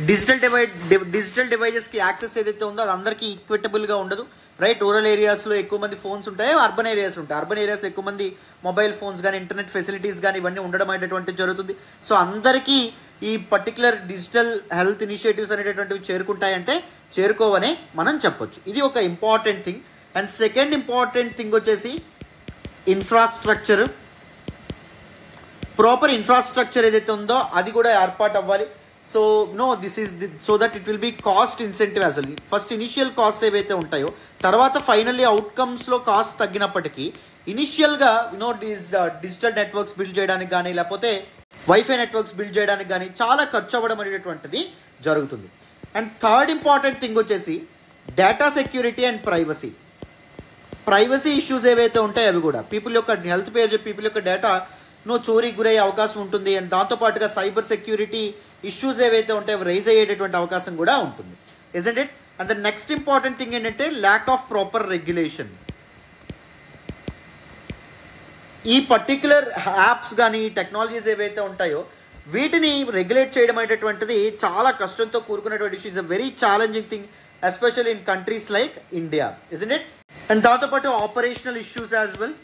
digital divide digital డివైజెస్కి యాక్సెస్ ఏదైతే ఉందో అది అందరికీ ఈక్విటబుల్గా ఉండదు రైట్ రూరల్ ఏరియాస్లో ఎక్కువ మంది ఫోన్స్ ఉంటాయి అర్బన్ ఏరియాస్ ఉంటాయి అర్బన్ ఏరియాస్లో ఎక్కువ మంది మొబైల్ ఫోన్స్ కానీ ఇంటర్నెట్ ఫెసిలిటీస్ కానీ ఇవన్నీ ఉండడం అనేటువంటిది జరుగుతుంది సో అందరికీ ఈ పర్టికులర్ డిజిటల్ హెల్త్ ఇనిషియేటివ్స్ అనేటటువంటివి చేరుకుంటాయంటే చేరుకోవనే మనం చెప్పొచ్చు ఇది ఒక important thing and second important thing వచ్చేసి ఇన్ఫ్రాస్ట్రక్చర్ ప్రాపర్ ఇన్ఫ్రాస్ట్రక్చర్ ఏదైతే ఉందో అది కూడా ఏర్పాటు అవ్వాలి so no this is so that it will be cost incentive as first initial cost ఏవైతే ఉంటాయో తర్వాత ఫైనల్లీ అవుట్కమ్స్లో కాస్ట్ తగ్గినప్పటికీ ఇనిషియల్గా you know this digital networks build చేయడానికి కానీ లేకపోతే వైఫై నెట్వర్క్స్ బిల్డ్ చేయడానికి కానీ చాలా ఖర్చు అవ్వడం అనేటటువంటిది జరుగుతుంది అండ్ థర్డ్ ఇంపార్టెంట్ థింగ్ వచ్చేసి data security and privacy privacy issues ఏవైతే ఉంటాయో అవి కూడా పీపుల్ యొక్క హెల్త్ పేజ్ పీపుల్ యొక్క డేటా నువ్వు చోరీకి గురయ్యే అవకాశం ఉంటుంది అండ్ దాంతోపాటుగా సైబర్ సెక్యూరిటీ ఇష్యూస్ ఏవైతే ఉంటాయో అవి రైజ్ అయ్యేటటువంటి అవకాశం కూడా ఉంటుంది isn't it and the next important thing ఏంటంటే ల్యాక్ ఆఫ్ ప్రాపర్ రెగ్యులేషన్ ఈ పర్టిక్యులర్ యాప్స్ కానీ టెక్నాలజీస్ ఏవైతే ఉంటాయో వీటిని రెగ్యులేట్ చేయడం అనేటటువంటిది చాలా కష్టంతో కూరుకున్నటువంటి issue is a very challenging thing especial in countries like India isn't it and దాంతోపాటు operational issues as well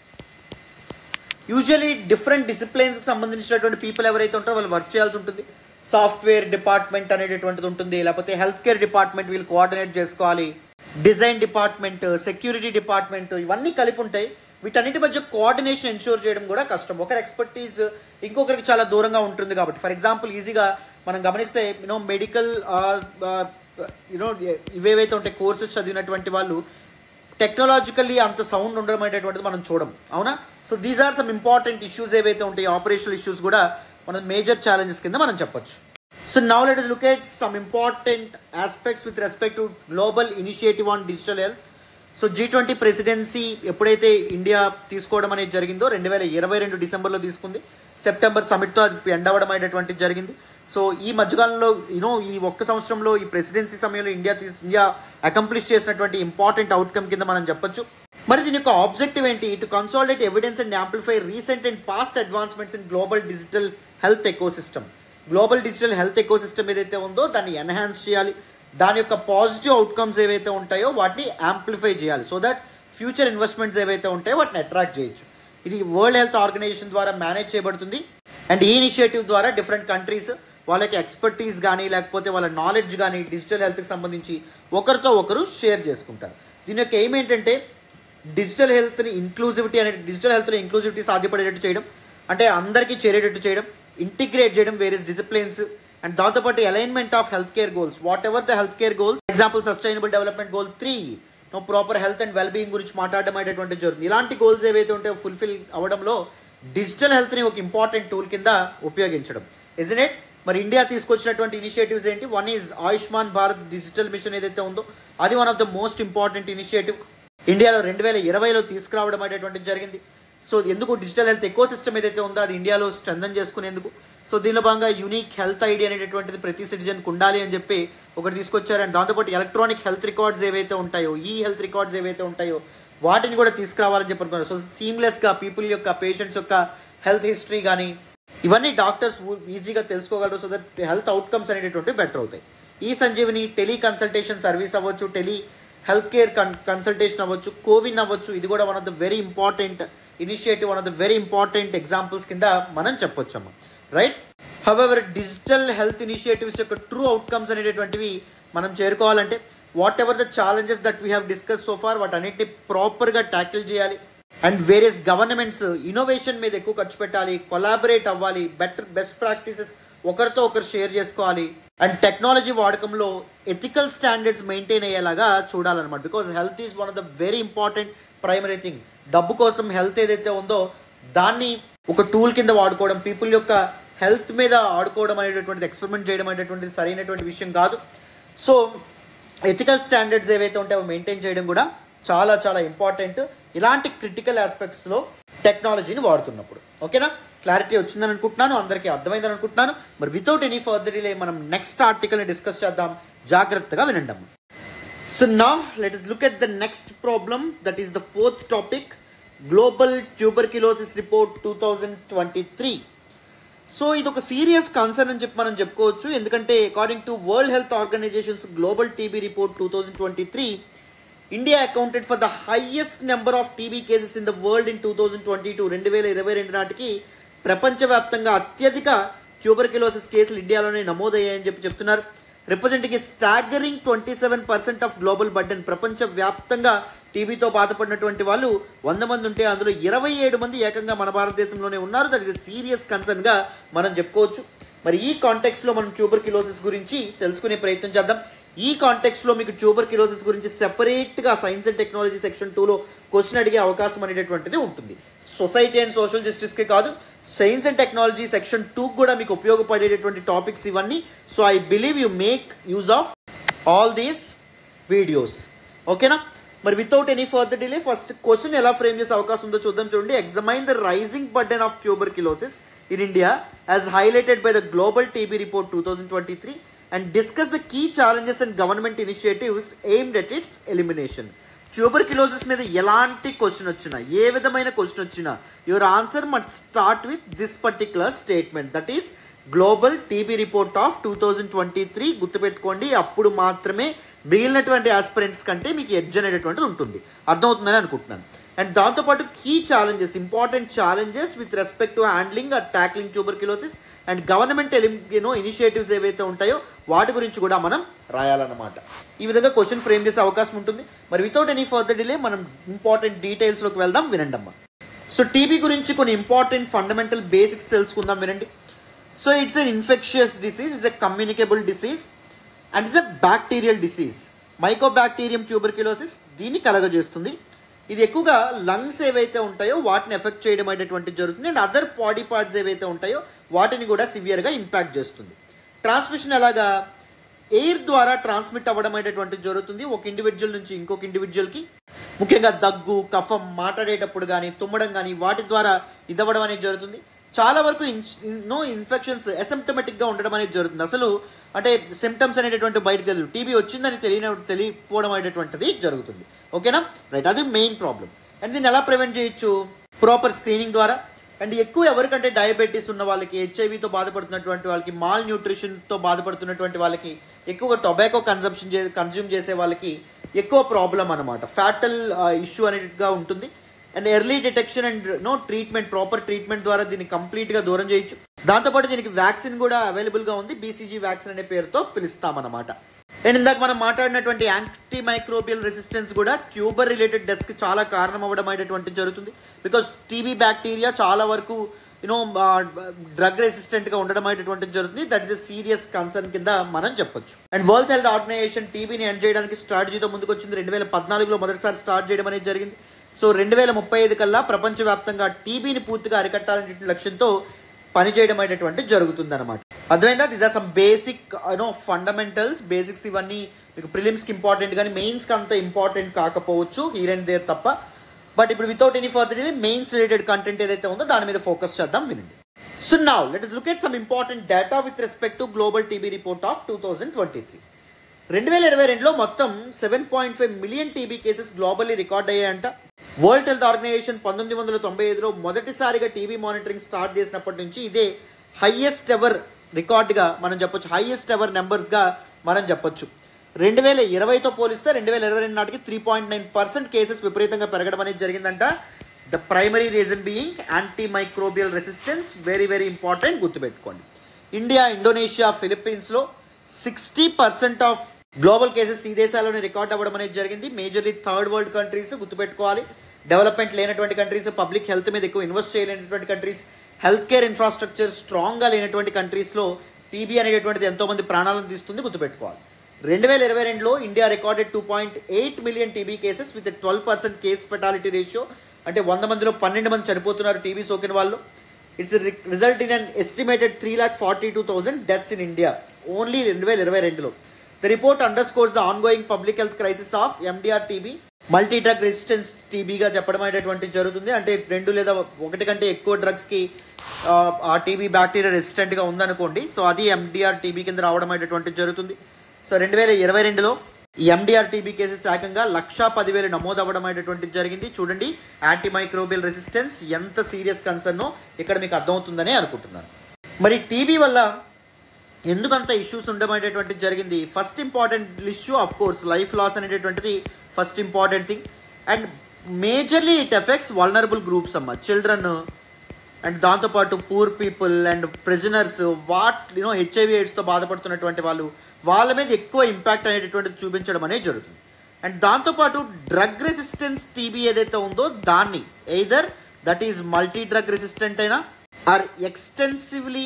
usually different డిసిప్లిన్స్కి సంబంధించినటువంటి పీపుల్ ఎవరైతే ఉంటారో వాళ్ళు వర్క్ చేయాల్సి ఉంటుంది సాఫ్ట్వేర్ డిపార్ట్మెంట్ అనేటటువంటిది ఉంటుంది లేకపోతే హెల్త్ కేర్ డిపార్ట్మెంట్ వీళ్ళు కోఆర్డినేట్ చేసుకోవాలి డిజైన్ డిపార్ట్మెంట్ సెక్యూరిటీ డిపార్ట్మెంట్ ఇవన్నీ కలిపి ఉంటాయి వీటన్నిటి మధ్య కోఆర్డినేషన్ ఎన్షూర్ చేయడం కూడా కష్టం ఒకరి ఎక్స్పర్టీస్ ఇంకొకరికి చాలా దూరంగా ఉంటుంది కాబట్టి ఫర్ ఎగ్జాంపుల్ ఈజీగా మనం గమనిస్తే యూనో మెడికల్ యూనో ఇవేవైతే ఉంటాయి కోర్సెస్ చదివినటువంటి వాళ్ళు టెక్నాలజికల్లీ అంత సౌండ్ ఉండడం అనేటువంటిది మనం చూడం అవునా so these are some important issues ఏవైతే ఉంటాయి ఆపరేషనల్ ఇష్యూస్ కూడా మన మేజర్ ఛాలెంజెస్ కింద మనం చెప్పొచ్చు so now let us look at some important aspects with respect to global initiative on digital health so G twenty presidency ఎప్పుడైతే India తీసుకోవడం అనేది జరిగిందో రెండు వేల ఇరవై రెండు డిసెంబర్లో తీసుకుంది సెప్టెంబర్ సమిట్తో అది ఎండ్ అవ్వడం అనేటువంటిది జరిగింది సో ఈ మధ్యకాలంలో యూనో ఈ ఒక్క సంవత్సరంలో ఈ ప్రెసిడెన్సీ సమయంలో ఇండియా తీ- ఇండియా అకంప్లిష్ చేసినటువంటి ఇంపార్టెంట్ అవుట్కమ్ కింద మనం చెప్పొచ్చు మరి దీని యొక్క ఆబ్జెక్టివ్ ఏంటి to consolidate evidence and amplify recent and past advancements in global digital health ecosystem global digital health ecosystem ఏదైతే ఉందో దాన్ని ఎన్హాన్స్ చేయాలి దాని యొక్క పాజిటివ్ అవుట్కమ్స్ ఏవైతే ఉంటాయో వాటిని యాంప్లిఫై చేయాలి సో దట్ ఫ్యూచర్ ఇన్వెస్ట్మెంట్స్ ఏవైతే ఉంటాయో వాటిని అట్రాక్ట్ చేయొచ్చు ఇది వరల్డ్ హెల్త్ ఆర్గనైజేషన్ ద్వారా మేనేజ్ చేయబడుతుంది అండ్ ఈ ఇనిషియేటివ్ ద్వారా డిఫరెంట్ కంట్రీస్ వాళ్ళకి ఎక్స్పర్టీస్ కానీ లేకపోతే వాళ్ళ నాలెడ్జ్ కానీ డిజిటల్ హెల్త్కి సంబంధించి ఒకరితో ఒకరు షేర్ చేసుకుంటారు దీని యొక్క ఎయిమ్ ఏంటంటే డిజిటల్ హెల్త్ని ఇంక్లూజివిటీ అనే డిజిటల్ హెల్త్ని ఇంక్లూజివిటీ సాధ్యపడేటట్టు చేయడం అంటే అందరికీ చేరేటట్టు చేయడం ఇంటిగ్రేట్ చేయడం వేరియస్ డిసిప్లిన్స్ అండ్ దాంతోపాటు alignment of health care goals whatever the health care goals example sustainable development goal three know proper health and well being గురించి మాట్లాడడం అనేటువంటి జరుగుతుంది ఇలాంటి గోల్స్ ఏవైతే ఉంటాయో ఫుల్ఫిల్ అవ్వడంలో డిజిటల్ హెల్త్ని ఒక ఇంపార్టెంట్ టూల్ కింద ఉపయోగించడం ఇజన్ ఇట్ మరి ఇండియా తీసుకొచ్చినటువంటి ఇనిషియేటివ్స్ ఏంటి one is Ayushman Bharat digital mission ఏదైతే ఉందో అది one of the most important initiative ఇండియాలో రెండు వేల ఇరవైలో తీసుకురావడం అనేటువంటిది జరిగింది సో ఎందుకు డిజిటల్ హెల్త్ ఎకో సిస్టమ్ ఏదైతే ఉందో అది ఇండియాలో స్ట్రెంథన్ చేసుకునేందుకు సో దీనిలో భాగంగా యూనిక్ హెల్త్ ఐడి అనేటటువంటిది ప్రతి సిటిజన్కి ఉండాలి అని చెప్పి ఒకటి తీసుకొచ్చారు అండ్ దాంతోపాటు ఎలక్ట్రానిక్ హెల్త్ రికార్డ్స్ ఏవైతే ఉంటాయో ఈ హెల్త్ రికార్డ్స్ ఏవైతే ఉంటాయో వాటిని కూడా తీసుకురావాలని చెప్పి అనుకున్నారు సో సీమ్లెస్గా పీపుల్ యొక్క పేషెంట్స్ యొక్క హెల్త్ హిస్టరీ కానీ ఇవన్నీ డాక్టర్స్ ఈజీగా తెలుసుకోగలరు సో దట్ హెల్త్ అవుట్కమ్స్ అనేటటువంటివి బెటర్ అవుతాయి eSanjeevani tele consultation service అవ్వచ్చు tele health care con consultation అవ్వచ్చు కోవిన్ అవ్వచ్చు ఇది కూడా one of the very important initiative one of the very important examples కింద మనం చెప్పొచ్చమ్మా right however digital health initiatives యొక్క ట్రూ అవుట్కమ్స్ అనేటటువంటివి మనం చేరుకోవాలంటే whatever the challenges that we have discuss so far వాటన్నిటిని ప్రాపర్గా ట్యాకిల్ చేయాలి అండ్ వేరియస్ గవర్నమెంట్స్ ఇన్నోవేషన్ మీద ఎక్కువ ఖర్చు పెట్టాలి కొలాబరేట్ అవ్వాలి బెటర్ బెస్ట్ ప్రాక్టీసెస్ ఒకరితో ఒకరు షేర్ చేసుకోవాలి అండ్ టెక్నాలజీ వాడకంలో ఎథికల్ స్టాండర్డ్స్ మెయింటైన్ అయ్యేలాగా చూడాలన్నమాట because health is one of the very important primary thing డబ్బు కోసం హెల్త్ ఏదైతే ఉందో దాన్ని ఒక టూల్ కింద వాడుకోవడం పీపుల్ యొక్క హెల్త్ మీద ఆడుకోవడం అనేటటువంటిది ఎక్స్పెరిమెంట్ చేయడం అనేటటువంటిది సరైనటువంటి విషయం కాదు సో ఎథికల్ స్టాండర్డ్స్ ఏవైతే ఉంటాయో అవి మెయింటైన్ చేయడం కూడా చాలా చాలా ఇంపార్టెంట్ ఇలాంటి క్రిటికల్ ఆస్పెక్ట్స్లో టెక్నాలజీని వాడుతున్నప్పుడు ఓకేనా క్లారిటీ వచ్చిందని అనుకుంటున్నాను అందరికీ అర్థమైందని అనుకుంటున్నాను మరి వితౌట్ ఎనీ ఫర్దర్ డిలే మనం నెక్స్ట్ ఆర్టికల్ని డిస్కస్ చేద్దాం జాగ్రత్తగా వినండి అమ్మ. So now let us look at the next problem that is the fourth topic Global Tuberculosis Report 2023. So ఇది ఒక సీరియస్ కన్సర్న్ అని చెప్పి మనం చెప్పుకోవచ్చు ఎందుకంటే according to world health organization's global TB report two thousand twenty three India accounted for the highest number of TB cases in the world in two thousand twenty two రెండు వేల ఇరవై రెండు నాటికి ప్రపంచవ్యాప్తంగా అత్యధిక ట్యూబర్కిలోసిస్ కేసులు ఇండియాలోనే నమోదయ్యాయని చెప్పి చెప్తున్నారు representing staggering twenty seven percent of global burden ప్రపంచ వ్యాప్తంగా టీబీతో బాధపడినటువంటి వాళ్ళు వంద మంది ఉంటే అందులో ఇరవై ఏడు మంది ఏకంగా మన భారతదేశంలోనే ఉన్నారు దట్ ఇస్ సీరియస్ కన్సర్న్గా మనం చెప్పుకోవచ్చు మరి ఈ కాంటెక్స్లో మనం ట్యూబర్ కిలోసిస్ గురించి తెలుసుకునే ప్రయత్నం చేద్దాం ఈ కాంటెక్స్లో మీకు ట్యూబర్ కిలోసిస్ గురించి సెపరేట్గా సైన్స్ అండ్ టెక్నాలజీ సెక్షన్ టూలో క్వశ్చన్ అడిగే అవకాశం అనేటటువంటిది ఉంటుంది సొసైటీ అండ్ సోషల్ జస్టిస్కి కాదు సైన్స్ అండ్ టెక్నాలజీ సెక్షన్ టూకి కూడా మీకు ఉపయోగపడేటటువంటి టాపిక్స్ ఇవన్నీ so I believe you make use of all these videos ఓకేనా మరి without any further delay first question ఎలా ఫ్రేమ్ చేసే అవకాశం ఉందో చూద్దాం చూడండి examine the rising burden of tuberculosis in India as highlighted by the global TB report two thousand twenty three and discuss the key challenges and government initiatives aimed at its elimination tuberculosis మీద ఎలాంటి question వచ్చినా ఏ విధమైన question వచ్చినా your answer must start with this particular statement that is global TB report of two thousand twenty three గుర్తుపెట్టుకోండి అప్పుడు మాత్రమే మిగిలినటువంటి aspirants కంటే మీకు ఎడ్జ్ అనేటటువంటిది ఉంటుంది అర్థమవుతుందని అనుకుంటున్నాను అండ్ దాంతోపాటు key challenges important challenges with respect to handling or tackling tuberculosis and government you know initiatives ఏవైతే ఉంటాయో వాటి గురించి కూడా మనం రాయాలన్నమాట ఈ విధంగా క్వశ్చన్ ఫ్రేమ్ చేసే అవకాశం ఉంటుంది మరి వితౌట్ ఎనీ ఫర్దర్ డిలే మనం ఇంపార్టెంట్ డీటెయిల్స్లోకి వెళ్దాం వినండమ్మా సో టీబీ గురించి కొన్ని ఇంపార్టెంట్ ఫండమెంటల్ బేసిక్స్ తెలుసుకుందాం వినండి so it's an infectious disease it's a communicable disease and it's a bacterial disease mycobacterium tuberculosis దీన్ని కలగజేస్తుంది ఇది ఎక్కువగా లంగ్స్ ఏవైతే ఉంటాయో వాటిని ఎఫెక్ట్ చేయడం అనేటువంటిది జరుగుతుంది అండ్ అదర్ బాడీ పార్ట్స్ ఏవైతే ఉంటాయో వాటిని కూడా సివియర్గా ఇంపాక్ట్ చేస్తుంది ట్రాన్స్మిషన్ ఎలాగా ఎయిర్ ద్వారా ట్రాన్స్మిట్ అవ్వడం అనేటువంటిది జరుగుతుంది ఒక ఇండివిజువల్ నుంచి ఇంకొక ఇండివిజువల్కి ముఖ్యంగా దగ్గు కఫం మాట్లాడేటప్పుడు కానీ తుమ్మడం కానీ వాటి ద్వారా ఇదవ్వడం అనేది జరుగుతుంది చాలా వరకు నో ఇన్ఫెక్షన్స్ అసిమ్టమెటిక్గా ఉండడం అనేది జరుగుతుంది అసలు అంటే సిమ్టమ్స్ అనేటటువంటి బయట తెలియదు టీబీ వచ్చిందని తెలియని తెలియపోవడం అనేటువంటిది జరుగుతుంది ఓకేనా రైట్ అది మెయిన్ ప్రాబ్లం అండ్ దీన్ని ఎలా ప్రివెంట్ చేయొచ్చు ప్రాపర్ స్క్రీనింగ్ ద్వారా అండ్ ఎక్కువ ఎవరికంటే డయాబెటీస్ ఉన్న వాళ్ళకి హెచ్ఐవితో బాధపడుతున్నటువంటి వాళ్ళకి మాల్ న్యూట్రిషన్తో బాధపడుతున్నటువంటి వాళ్ళకి ఎక్కువగా టొబాకో కన్సంప్షన్ చే కన్జ్యూమ్ చేసే వాళ్ళకి ఎక్కువ ప్రాబ్లం అనమాట ఫ్యాటల్ ఇష్యూ అనేటిగా ఉంటుంది and early detection and know treatment proper treatment ద్వారా దీన్ని కంప్లీట్గా దూరం చేయొచ్చు దాంతోపాటు దీనికి వ్యాక్సిన్ కూడా అవైలబుల్గా ఉంది బీసీజీ వ్యాక్సిన్ అనే పేరుతో పిలుస్తామన్నమాట అండ్ ఇందాక మనం మాట్లాడినటువంటి యాంటీ మైక్రోబియల్ రెసిస్టెన్స్ కూడా ట్యూబర్ రిలేటెడ్ డెత్స్కి చాలా కారణం అవ్వడం అనేటువంటి జరుగుతుంది బికాస్ టీబీ బ్యాక్టీరియా చాలా వరకు యూనో డ్రగ్ రెసిస్టెంట్గా ఉండడం అనేటువంటిది జరుగుతుంది that is a serious concern కింద మనం చెప్పొచ్చు అండ్ వరల్డ్ హెల్త్ ఆర్గనైజేషన్ టీబీని ఎండ్ చేయడానికి స్ట్రాటజీతో ముందుకు వచ్చింది రెండు వేల పద్నాలుగులో మొదటిసారి స్టార్ట్ చేయడం అనేది జరిగింది సో రెండు వేల ముప్పై ఐదు కల్లా ప్రపంచవ్యాప్తంగా టీబీని పూర్తిగా అరికట్టాలనే లక్ష్యంతో పనిచేయడం అనేటువంటి జరుగుతుంది అనమాట అర్థమైందా this are some basic you know fundamentals basics ఇవన్నీ మీకు ప్రిలిమ్స్కి ఇంపార్టెంట్ కానీ మెయిన్స్కి అంత ఇంపార్టెంట్ కాకపోవచ్చు హీర్ అండ్ దేర్ తప్ప బట్ ఇప్పుడు without any further mains related content ఏదైతే ఉందో దాని మీద ఫోకస్ చేద్దాం వినండి so now let us look at some important data with respect to global TB report of two thousand twenty three రెండు వేల ఇరవై రెండులో మొత్తం seven point five million TB cases globally record అయ్యాయంట వరల్డ్ హెల్త్ ఆర్గనైజేషన్ పంతొమ్మిది వందల తొంభై ఐదులో మొదటిసారిగా టీబీ మానిటరింగ్ స్టార్ట్ చేసినప్పటి నుంచి ఇదే హైయెస్ట్ ఎవర్ రికార్డ్గా మనం చెప్పొచ్చు హైయెస్ట్ ఎవర్ నెంబర్స్గా మనం చెప్పొచ్చు రెండు వేల ఇరవైతో పోలిస్తే రెండు వేల ఇరవై రెండు నాటికి three point nine percent cases విపరీతంగా పెరగడం అనేది జరిగిందంట the primary reason being anti microbial resistance very very important గుర్తుపెట్టుకోండి ఇండియా ఇండోనేషియా ఫిలిప్పీన్స్లో sixty percent of global cases ఈ దేశాల్లోనే రికార్డ్ అవ్వడం అనేది జరిగింది మేజర్లీ థర్డ్ వరల్డ్ కంట్రీస్ గుర్తుపెట్టుకోవాలి డెవలప్మెంట్ లేనటువంటి కంట్రీస్ పబ్లిక్ హెల్త్ మీద ఎక్కువ ఇన్వెస్ట్ చేయలేనటువంటి కంట్రీస్ హెల్త్ కేర్ ఇన్ఫ్రాస్ట్రక్చర్ స్ట్రాంగ్గా లేనటువంటి కంట్రీస్లో టీబీ అనేటువంటిది ఎంతోమంది ప్రాణాలను తీస్తుంది గుర్తుపెట్టుకోవాలి రెండు వేల ఇరవై రెండులో India recorded two point eight million TB cases with twelve percent case fatality ratio అంటే వంద మందిలో పన్నెండు మంది చనిపోతున్నారు టీబీ సోకిన వాళ్ళు it's result in an estimated three lakh forty two thousand deaths in India only రెండు వేల ఇరవై రెండులో the report underscores the ongoing public health crisis of MDR TB multi drug resistance టీబీగా చెప్పడం అనేటువంటి జరుగుతుంది అంటే రెండు లేదా ఒకటి కంటే ఎక్కువ డ్రగ్స్కి ఆ టీబీ బ్యాక్టీరియా రెసిస్టెంట్గా ఉందనుకోండి సో అది ఎండిఆర్ టీబీ కింద రావడం అనేటువంటిది జరుగుతుంది సో రెండు వేల ఇరవై రెండులో ఈ ఎండిఆర్ టీబీ కేసెస్ ఏకంగా లక్షా పదివేలు నమోదు అవ్వడం అనేటువంటిది జరిగింది చూడండి యాంటీ మైక్రోబియల్ రెసిస్టెన్స్ ఎంత సీరియస్ కన్సర్నో ఇక్కడ మీకు అర్థమవుతుందని అనుకుంటున్నాను మరి టీబీ వల్ల ఎందుకంత ఇష్యూస్ ఉండమనేటువంటిది జరిగింది first important issue of course life loss అనేటటువంటిది first important thing and majorly it affects vulnerable groups అమ్మ చిల్డ్రన్ అండ్ దాంతోపాటు poor people and prisoners what you know HIV ఎయిడ్స్తో బాధపడుతున్నటువంటి వాళ్ళు వాళ్ళ మీద ఎక్కువ ఇంపాక్ట్ అనేటటువంటిది చూపించడం అనేది జరుగుతుంది అండ్ దాంతోపాటు డ్రగ్ రెసిస్టెన్స్ టీబీ ఏదైతే ఉందో దాన్ని either that is multi drug resistant అయినా ఆర్ ఎక్స్టెన్సివ్లీ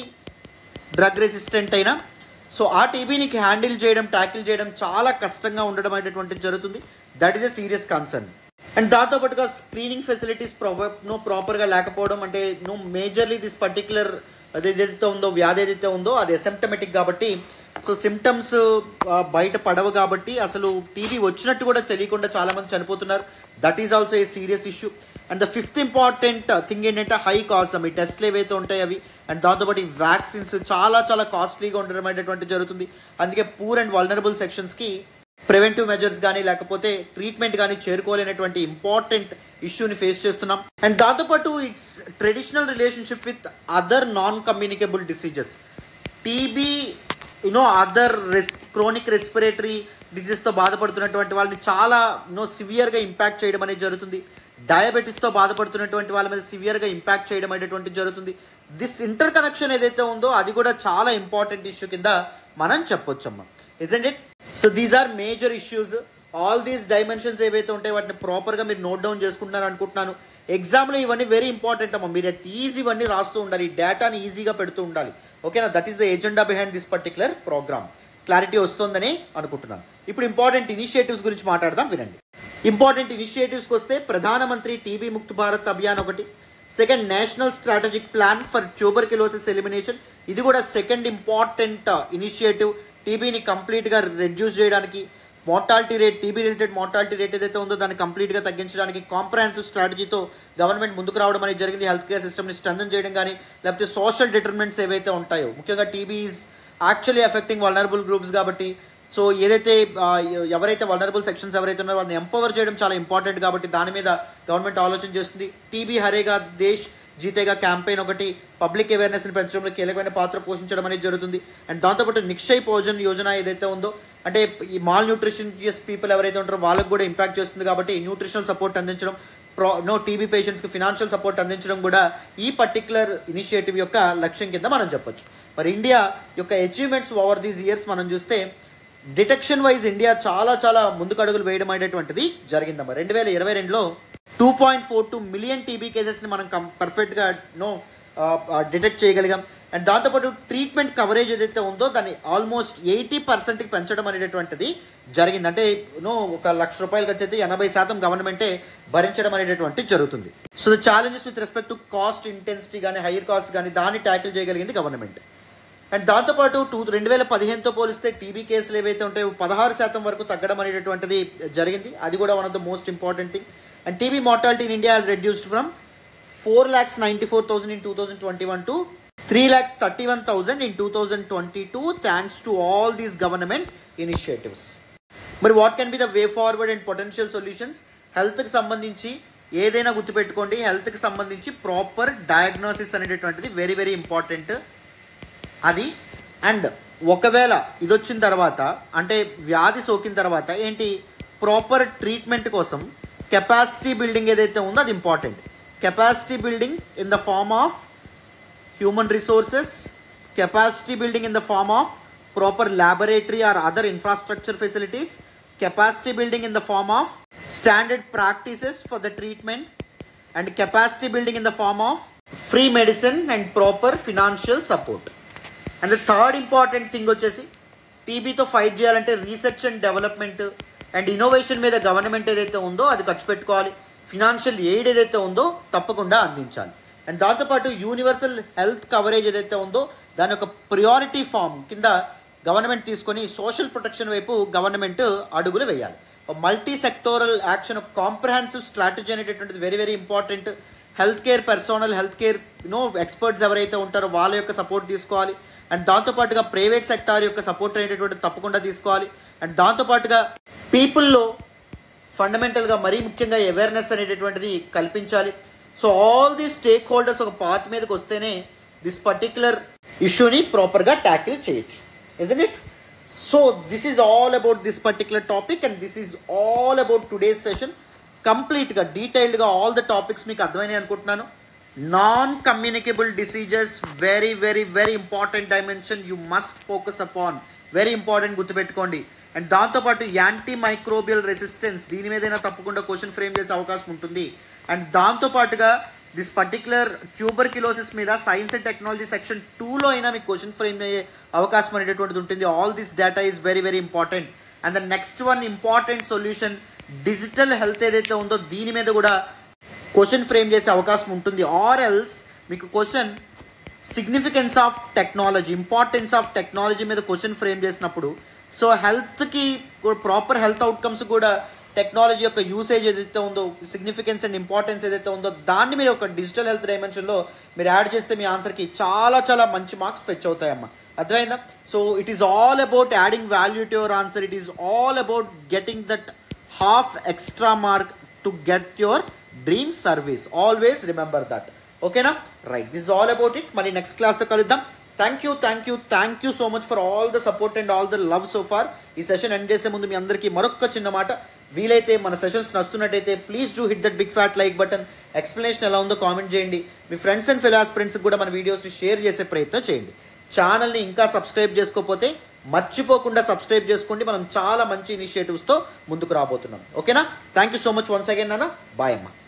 డ్రగ్ రెసిస్టెంట్ అయినా సో ఆ టీబీని హ్యాండిల్ చేయడం ట్యాకిల్ చేయడం చాలా కష్టంగా ఉండడం అనేటటువంటిది జరుగుతుంది that is a serious concern and దాంతోపాటుగా స్క్రీనింగ్ ఫెసిలిటీస్ ప్రాపర్ నో ప్రాపర్గా లేకపోవడం అంటే నో మేజర్లీ దిస్ పర్టికులర్ అది ఏదైతే ఉందో వ్యాధి ఏదైతే ఉందో అది అసెంప్టమెటిక్ కాబట్టి సో సిమ్టమ్స్ బయట పడవు కాబట్టి అసలు టీబీ వచ్చినట్టు కూడా తెలియకుండా చాలామంది చనిపోతున్నారు that is also a serious issue and the fifth important thing ఏంటంటే హై కాస్ట్ ఈ టెస్ట్లు ఏవైతే ఉంటాయి అవి అండ్ దాంతోపాటు ఈ వ్యాక్సిన్స్ చాలా చాలా కాస్ట్లీగా ఉండడం అనేటువంటి జరుగుతుంది అందుకే పూర్ అండ్ వల్నరబుల్ సెక్షన్స్కి ప్రివెంటివ్ మెజర్స్ కానీ లేకపోతే ట్రీట్మెంట్ కానీ చేరుకోలేనటువంటి ఇంపార్టెంట్ ఇష్యూని ఫేస్ చేస్తున్నాం అండ్ దాంతోపాటు it's traditional relationship with other non communicable diseases TB you know other res chronic respiratory డిసీజ్తో బాధపడుతున్నటువంటి వాళ్ళని చాలా యూనో సివియర్గా ఇంపాక్ట్ చేయడం అనేది జరుగుతుంది డయాబెటీస్తో బాధపడుతున్నటువంటి వాళ్ళ మీద సివియర్గా ఇంపాక్ట్ చేయడం అనేటువంటి జరుగుతుంది దిస్ ఇంటర్ కనెక్షన్ ఏదైతే ఉందో అది కూడా చాలా ఇంపార్టెంట్ ఇష్యూ కింద మనం చెప్పొచ్చమ్మా isn't it so these are major issues all these dimensions ఏవైతే ఉంటాయో వాటిని ప్రాపర్గా మీరు నోట్ డౌన్ చేసుకుంటున్నారు అనుకుంటున్నాను ఎగ్జామ్లో ఇవన్నీ వెరీ ఇంపార్టెంట్ అమ్మా మీరు అట్ ఈజీ ఇవన్నీ రాస్తూ ఉండాలి ఈ డేటాని ఈజీగా పెడుతూ ఉండాలి ఓకేనా that is the agenda behind this particular programme clarity వస్తుందని అనుకుంటున్నాను ఇప్పుడు ఇంపార్టెంట్ ఇనిషియేటివ్స్ గురించి మాట్లాడదాం వినండి ఇంపార్టెంట్ ఇనిషియేటివ్స్కి వస్తే ప్రధానమంత్రి టీబీ ముక్త్ భారత్ అభియాన్ ఒకటి second national strategic plan for tuberculosis elimination ఇది కూడా సెకండ్ ఇంపార్టెంట్ ఇనిషియేటివ్ టీబీని కంప్లీట్గా రెడ్యూస్ చేయడానికి mortality rate TB related mortality rate ఏదైతే ఉందో దాన్ని కంప్లీట్గా తగ్గించడానికి కాంప్రహెన్సివ్ స్ట్రాటజీతో గవర్నమెంట్ ముందుకు రావడం అనేది జరిగింది హెల్త్ కేర్ సిస్టమ్ని స్ట్రెంథన్ చేయడం కానీ లేకపోతే సోషల్ డిటర్మినెంట్స్ ఏవైతే ఉంటాయో ముఖ్యంగా TB is actually affecting vulnerable groups కాబట్టి సో ఏదైతే ఆ, ఎవరైతే వల్నరబుల్ సెక్షన్స్ ఎవరైతే ఉన్నారో వాళ్ళని ఎంపవర్ చేయడం చాలా ఇంపార్టెంట్ కాబట్టి దాని మీద గవర్నమెంట్ ఆలోచన చేస్తుంది టీబీ హరేగా దేశ్ జీతేగా క్యాంపెయిన్ ఒకటి పబ్లిక్ అవేర్నెస్ని పెంచడంలో కీలకమైన పాత్ర పోషించడం అనేది జరుగుతుంది అండ్ దాంతోపాటు నిక్షయ్ భోజన్ యోజన ఏదైతే ఉందో అంటే ఈ మాల్ న్యూట్రిషనియస్ పీపుల్ ఎవరైతే ఉంటారో వాళ్ళకి కూడా ఇంపాక్ట్ చేస్తుంది కాబట్టి న్యూట్రిషనల్ సపోర్ట్ అందించడం ప్రో నో టీబీ పేషెంట్స్కి ఫినాన్షియల్ సపోర్ట్ అందించడం కూడా ఈ పర్టికులర్ ఇనిషియేటివ్ యొక్క లక్ష్యం కింద మనం చెప్పొచ్చు మరి ఇండియా యొక్క అచీవ్మెంట్స్ ఓవర్ దీస్ ఇయర్స్ మనం చూస్తే డిటెక్షన్ వైజ్ ఇండియా చాలా చాలా ముందుకు అడుగులు వేయడం అనేటువంటిది జరిగిందమ్మా రెండు వేల ఇరవై రెండులో two point four two million TB కేసెస్ని మనం కం పర్ఫెక్ట్గా నో డిటెక్ట్ చేయగలిగాం అండ్ దాంతోపాటు ట్రీట్మెంట్ కవరేజ్ ఏదైతే ఉందో దాన్ని ఆల్మోస్ట్ ఎయిటీ పర్సెంట్కి పెంచడం అనేటటువంటిది జరిగింది అంటే నో ఒక లక్ష రూపాయలు ఖర్చు అయితే ఎనభై శాతం గవర్నమెంటే భరించడం అనేటటువంటి జరుగుతుంది so the challenges with respect to cost intensity కానీ హైయర్ కాస్ట్ కానీ దాన్ని ట్యాకిల్ చేయగలిగింది గవర్నమెంట్ అండ్ దాంతోపాటు టూ రెండు వేల పదిహేనుతో పోలిస్తే టీబీ కేసులు ఏవైతే ఉంటాయో పదహారు శాతం వరకు తగ్గడం అనేటటువంటిది జరిగింది అది కూడా one of the most important thing and TB mortality in India has reduced from four lakhs ninety four thousand in two thousand twenty one to three lakhs thirty one thousand in two thousand twenty two thanks to all these government initiatives మరి what can be the way forward and potential solutions హెల్త్కి సంబంధించి ఏదైనా గుర్తుపెట్టుకోండి హెల్త్కి సంబంధించి proper diagnosis అనేటటువంటిది very very important అది and ఒకవేళ ఇది వచ్చిన తర్వాత అంటే వ్యాధి సోకిన తర్వాత ఏంటి ప్రాపర్ ట్రీట్మెంట్ కోసం కెపాసిటీ బిల్డింగ్ ఏదైతే ఉందో అది important capacity building in the form of human resources capacity building in the form of proper laboratory or other infrastructure facilities capacity building in the form of standard practices for the treatment and capacity building in the form of free medicine and proper financial support and the third important thing వచ్చేసి టీబీతో fight చేయాలంటే research and development and innovation మీద government ఏదైతే ఉందో అది ఖర్చు పెట్టుకోవాలి financial aid ఏదైతే ఉందో తప్పకుండా అందించాలి అండ్ దాంతోపాటు యూనివర్సల్ హెల్త్ కవరేజ్ ఏదైతే ఉందో దాని ఒక ప్రియారిటీ ఫామ్ కింద గవర్నమెంట్ తీసుకొని సోషల్ ప్రొటెక్షన్ వైపు గవర్నమెంట్ అడుగులు వేయాలి multi sectoral action comprehensive strategy అనేటటువంటిది very very important health care personal health care no experts ఎవరైతే ఉంటారో వాళ్ళ యొక్క సపోర్ట్ తీసుకోవాలి అండ్ దాంతోపాటుగా ప్రైవేట్ సెక్టార్ యొక్క సపోర్ట్ అనేటటువంటిది తప్పకుండా తీసుకోవాలి అండ్ దాంతోపాటుగా పీపుల్లో ఫండమెంటల్గా మరీ ముఖ్యంగా అవేర్నెస్ అనేటటువంటిది కల్పించాలి so all the stakeholders ఒక పాత్ మీదకి వస్తేనే దిస్ పర్టిక్యులర్ ఇష్యూని ప్రాపర్గా ట్యాకిల్ చేయొచ్చు isn't it so this is all about this particular topic and this is all about today's session కంప్లీట్గా డీటెయిల్డ్గా ఆల్ ద టాపిక్స్ మీకు అర్థమైనాయి అనుకుంటున్నాను non communicable diseases very very very important dimension you must focus upon very important గుర్తుపెట్టుకోండి and దాంతోపాటు anti microbial resistance దీని మీదైనా తప్పకుండా క్వశ్చన్ ఫ్రేమ్ చేసే అవకాశం ఉంటుంది అండ్ దాంతోపాటుగా దిస్ పర్టికులర్ ట్యూబర్ కిలోసిస్ మీద సైన్స్ అండ్ టెక్నాలజీ సెక్షన్ టూలో అయినా మీకు క్వశ్చన్ ఫ్రేమ్ అయ్యే అవకాశం అనేటటువంటిది ఉంటుంది all this data is very very important and the next one important solution digital health ఏదైతే ఉందో దీని మీద కూడా క్వశ్చన్ ఫ్రేమ్ చేసే అవకాశం ఉంటుంది ఆర్ ఎల్స్ మీకు question significance of technology importance of technology మీద క్వశ్చన్ ఫ్రేమ్ చేసినప్పుడు సో హెల్త్కి ప్రాపర్ హెల్త్ అవుట్కమ్స్ కూడా టెక్నాలజీ యొక్క యూసేజ్ ఏదైతే ఉందో సిగ్నిఫికెన్స్ అండ్ ఇంపార్టెన్స్ ఏదైతే ఉందో దాన్ని మీరు ఒక డిజిటల్ హెల్త్ డైమెన్షన్లో మీరు యాడ్ చేస్తే మీ ఆన్సర్కి చాలా చాలా మంచి మార్క్స్ ఫెచ్ అవుతాయమ్మా అర్థమైందా so it is all about adding value to your answer it is all about getting that half extra mark to get your dream service always remember that ఓకేనా right this all about it మళ్ళీ next క్లాస్తో కలుద్దాం thank you thank you thank you so much for all the support and all the love so far ఈ session end చేసే ముందు మీ అందరికీ మరొక చిన్న మాట వీలైతే మన సెషన్స్ నచ్చుతున్నట్టయితే please do hit that big fat like button explanation ఎలా ఉందో కామెంట్ చేయండి మీ ఫ్రెండ్స్ అండ్ ఫెలో ఫ్రెండ్స్కి కూడా మన వీడియోస్ని షేర్ చేసే ప్రయత్నం చేయండి ఛానల్ని ఇంకా సబ్స్క్రైబ్ చేసుకోకపోతే మర్చిపోకుండా సబ్స్క్రైబ్ చేసుకోండి మనం చాలా మంచి ఇనిషియేటివ్స్తో ముందుకు రాబోతున్నాం ఓకేనా thank you so much once again నాన్న బాయ్ అమ్మా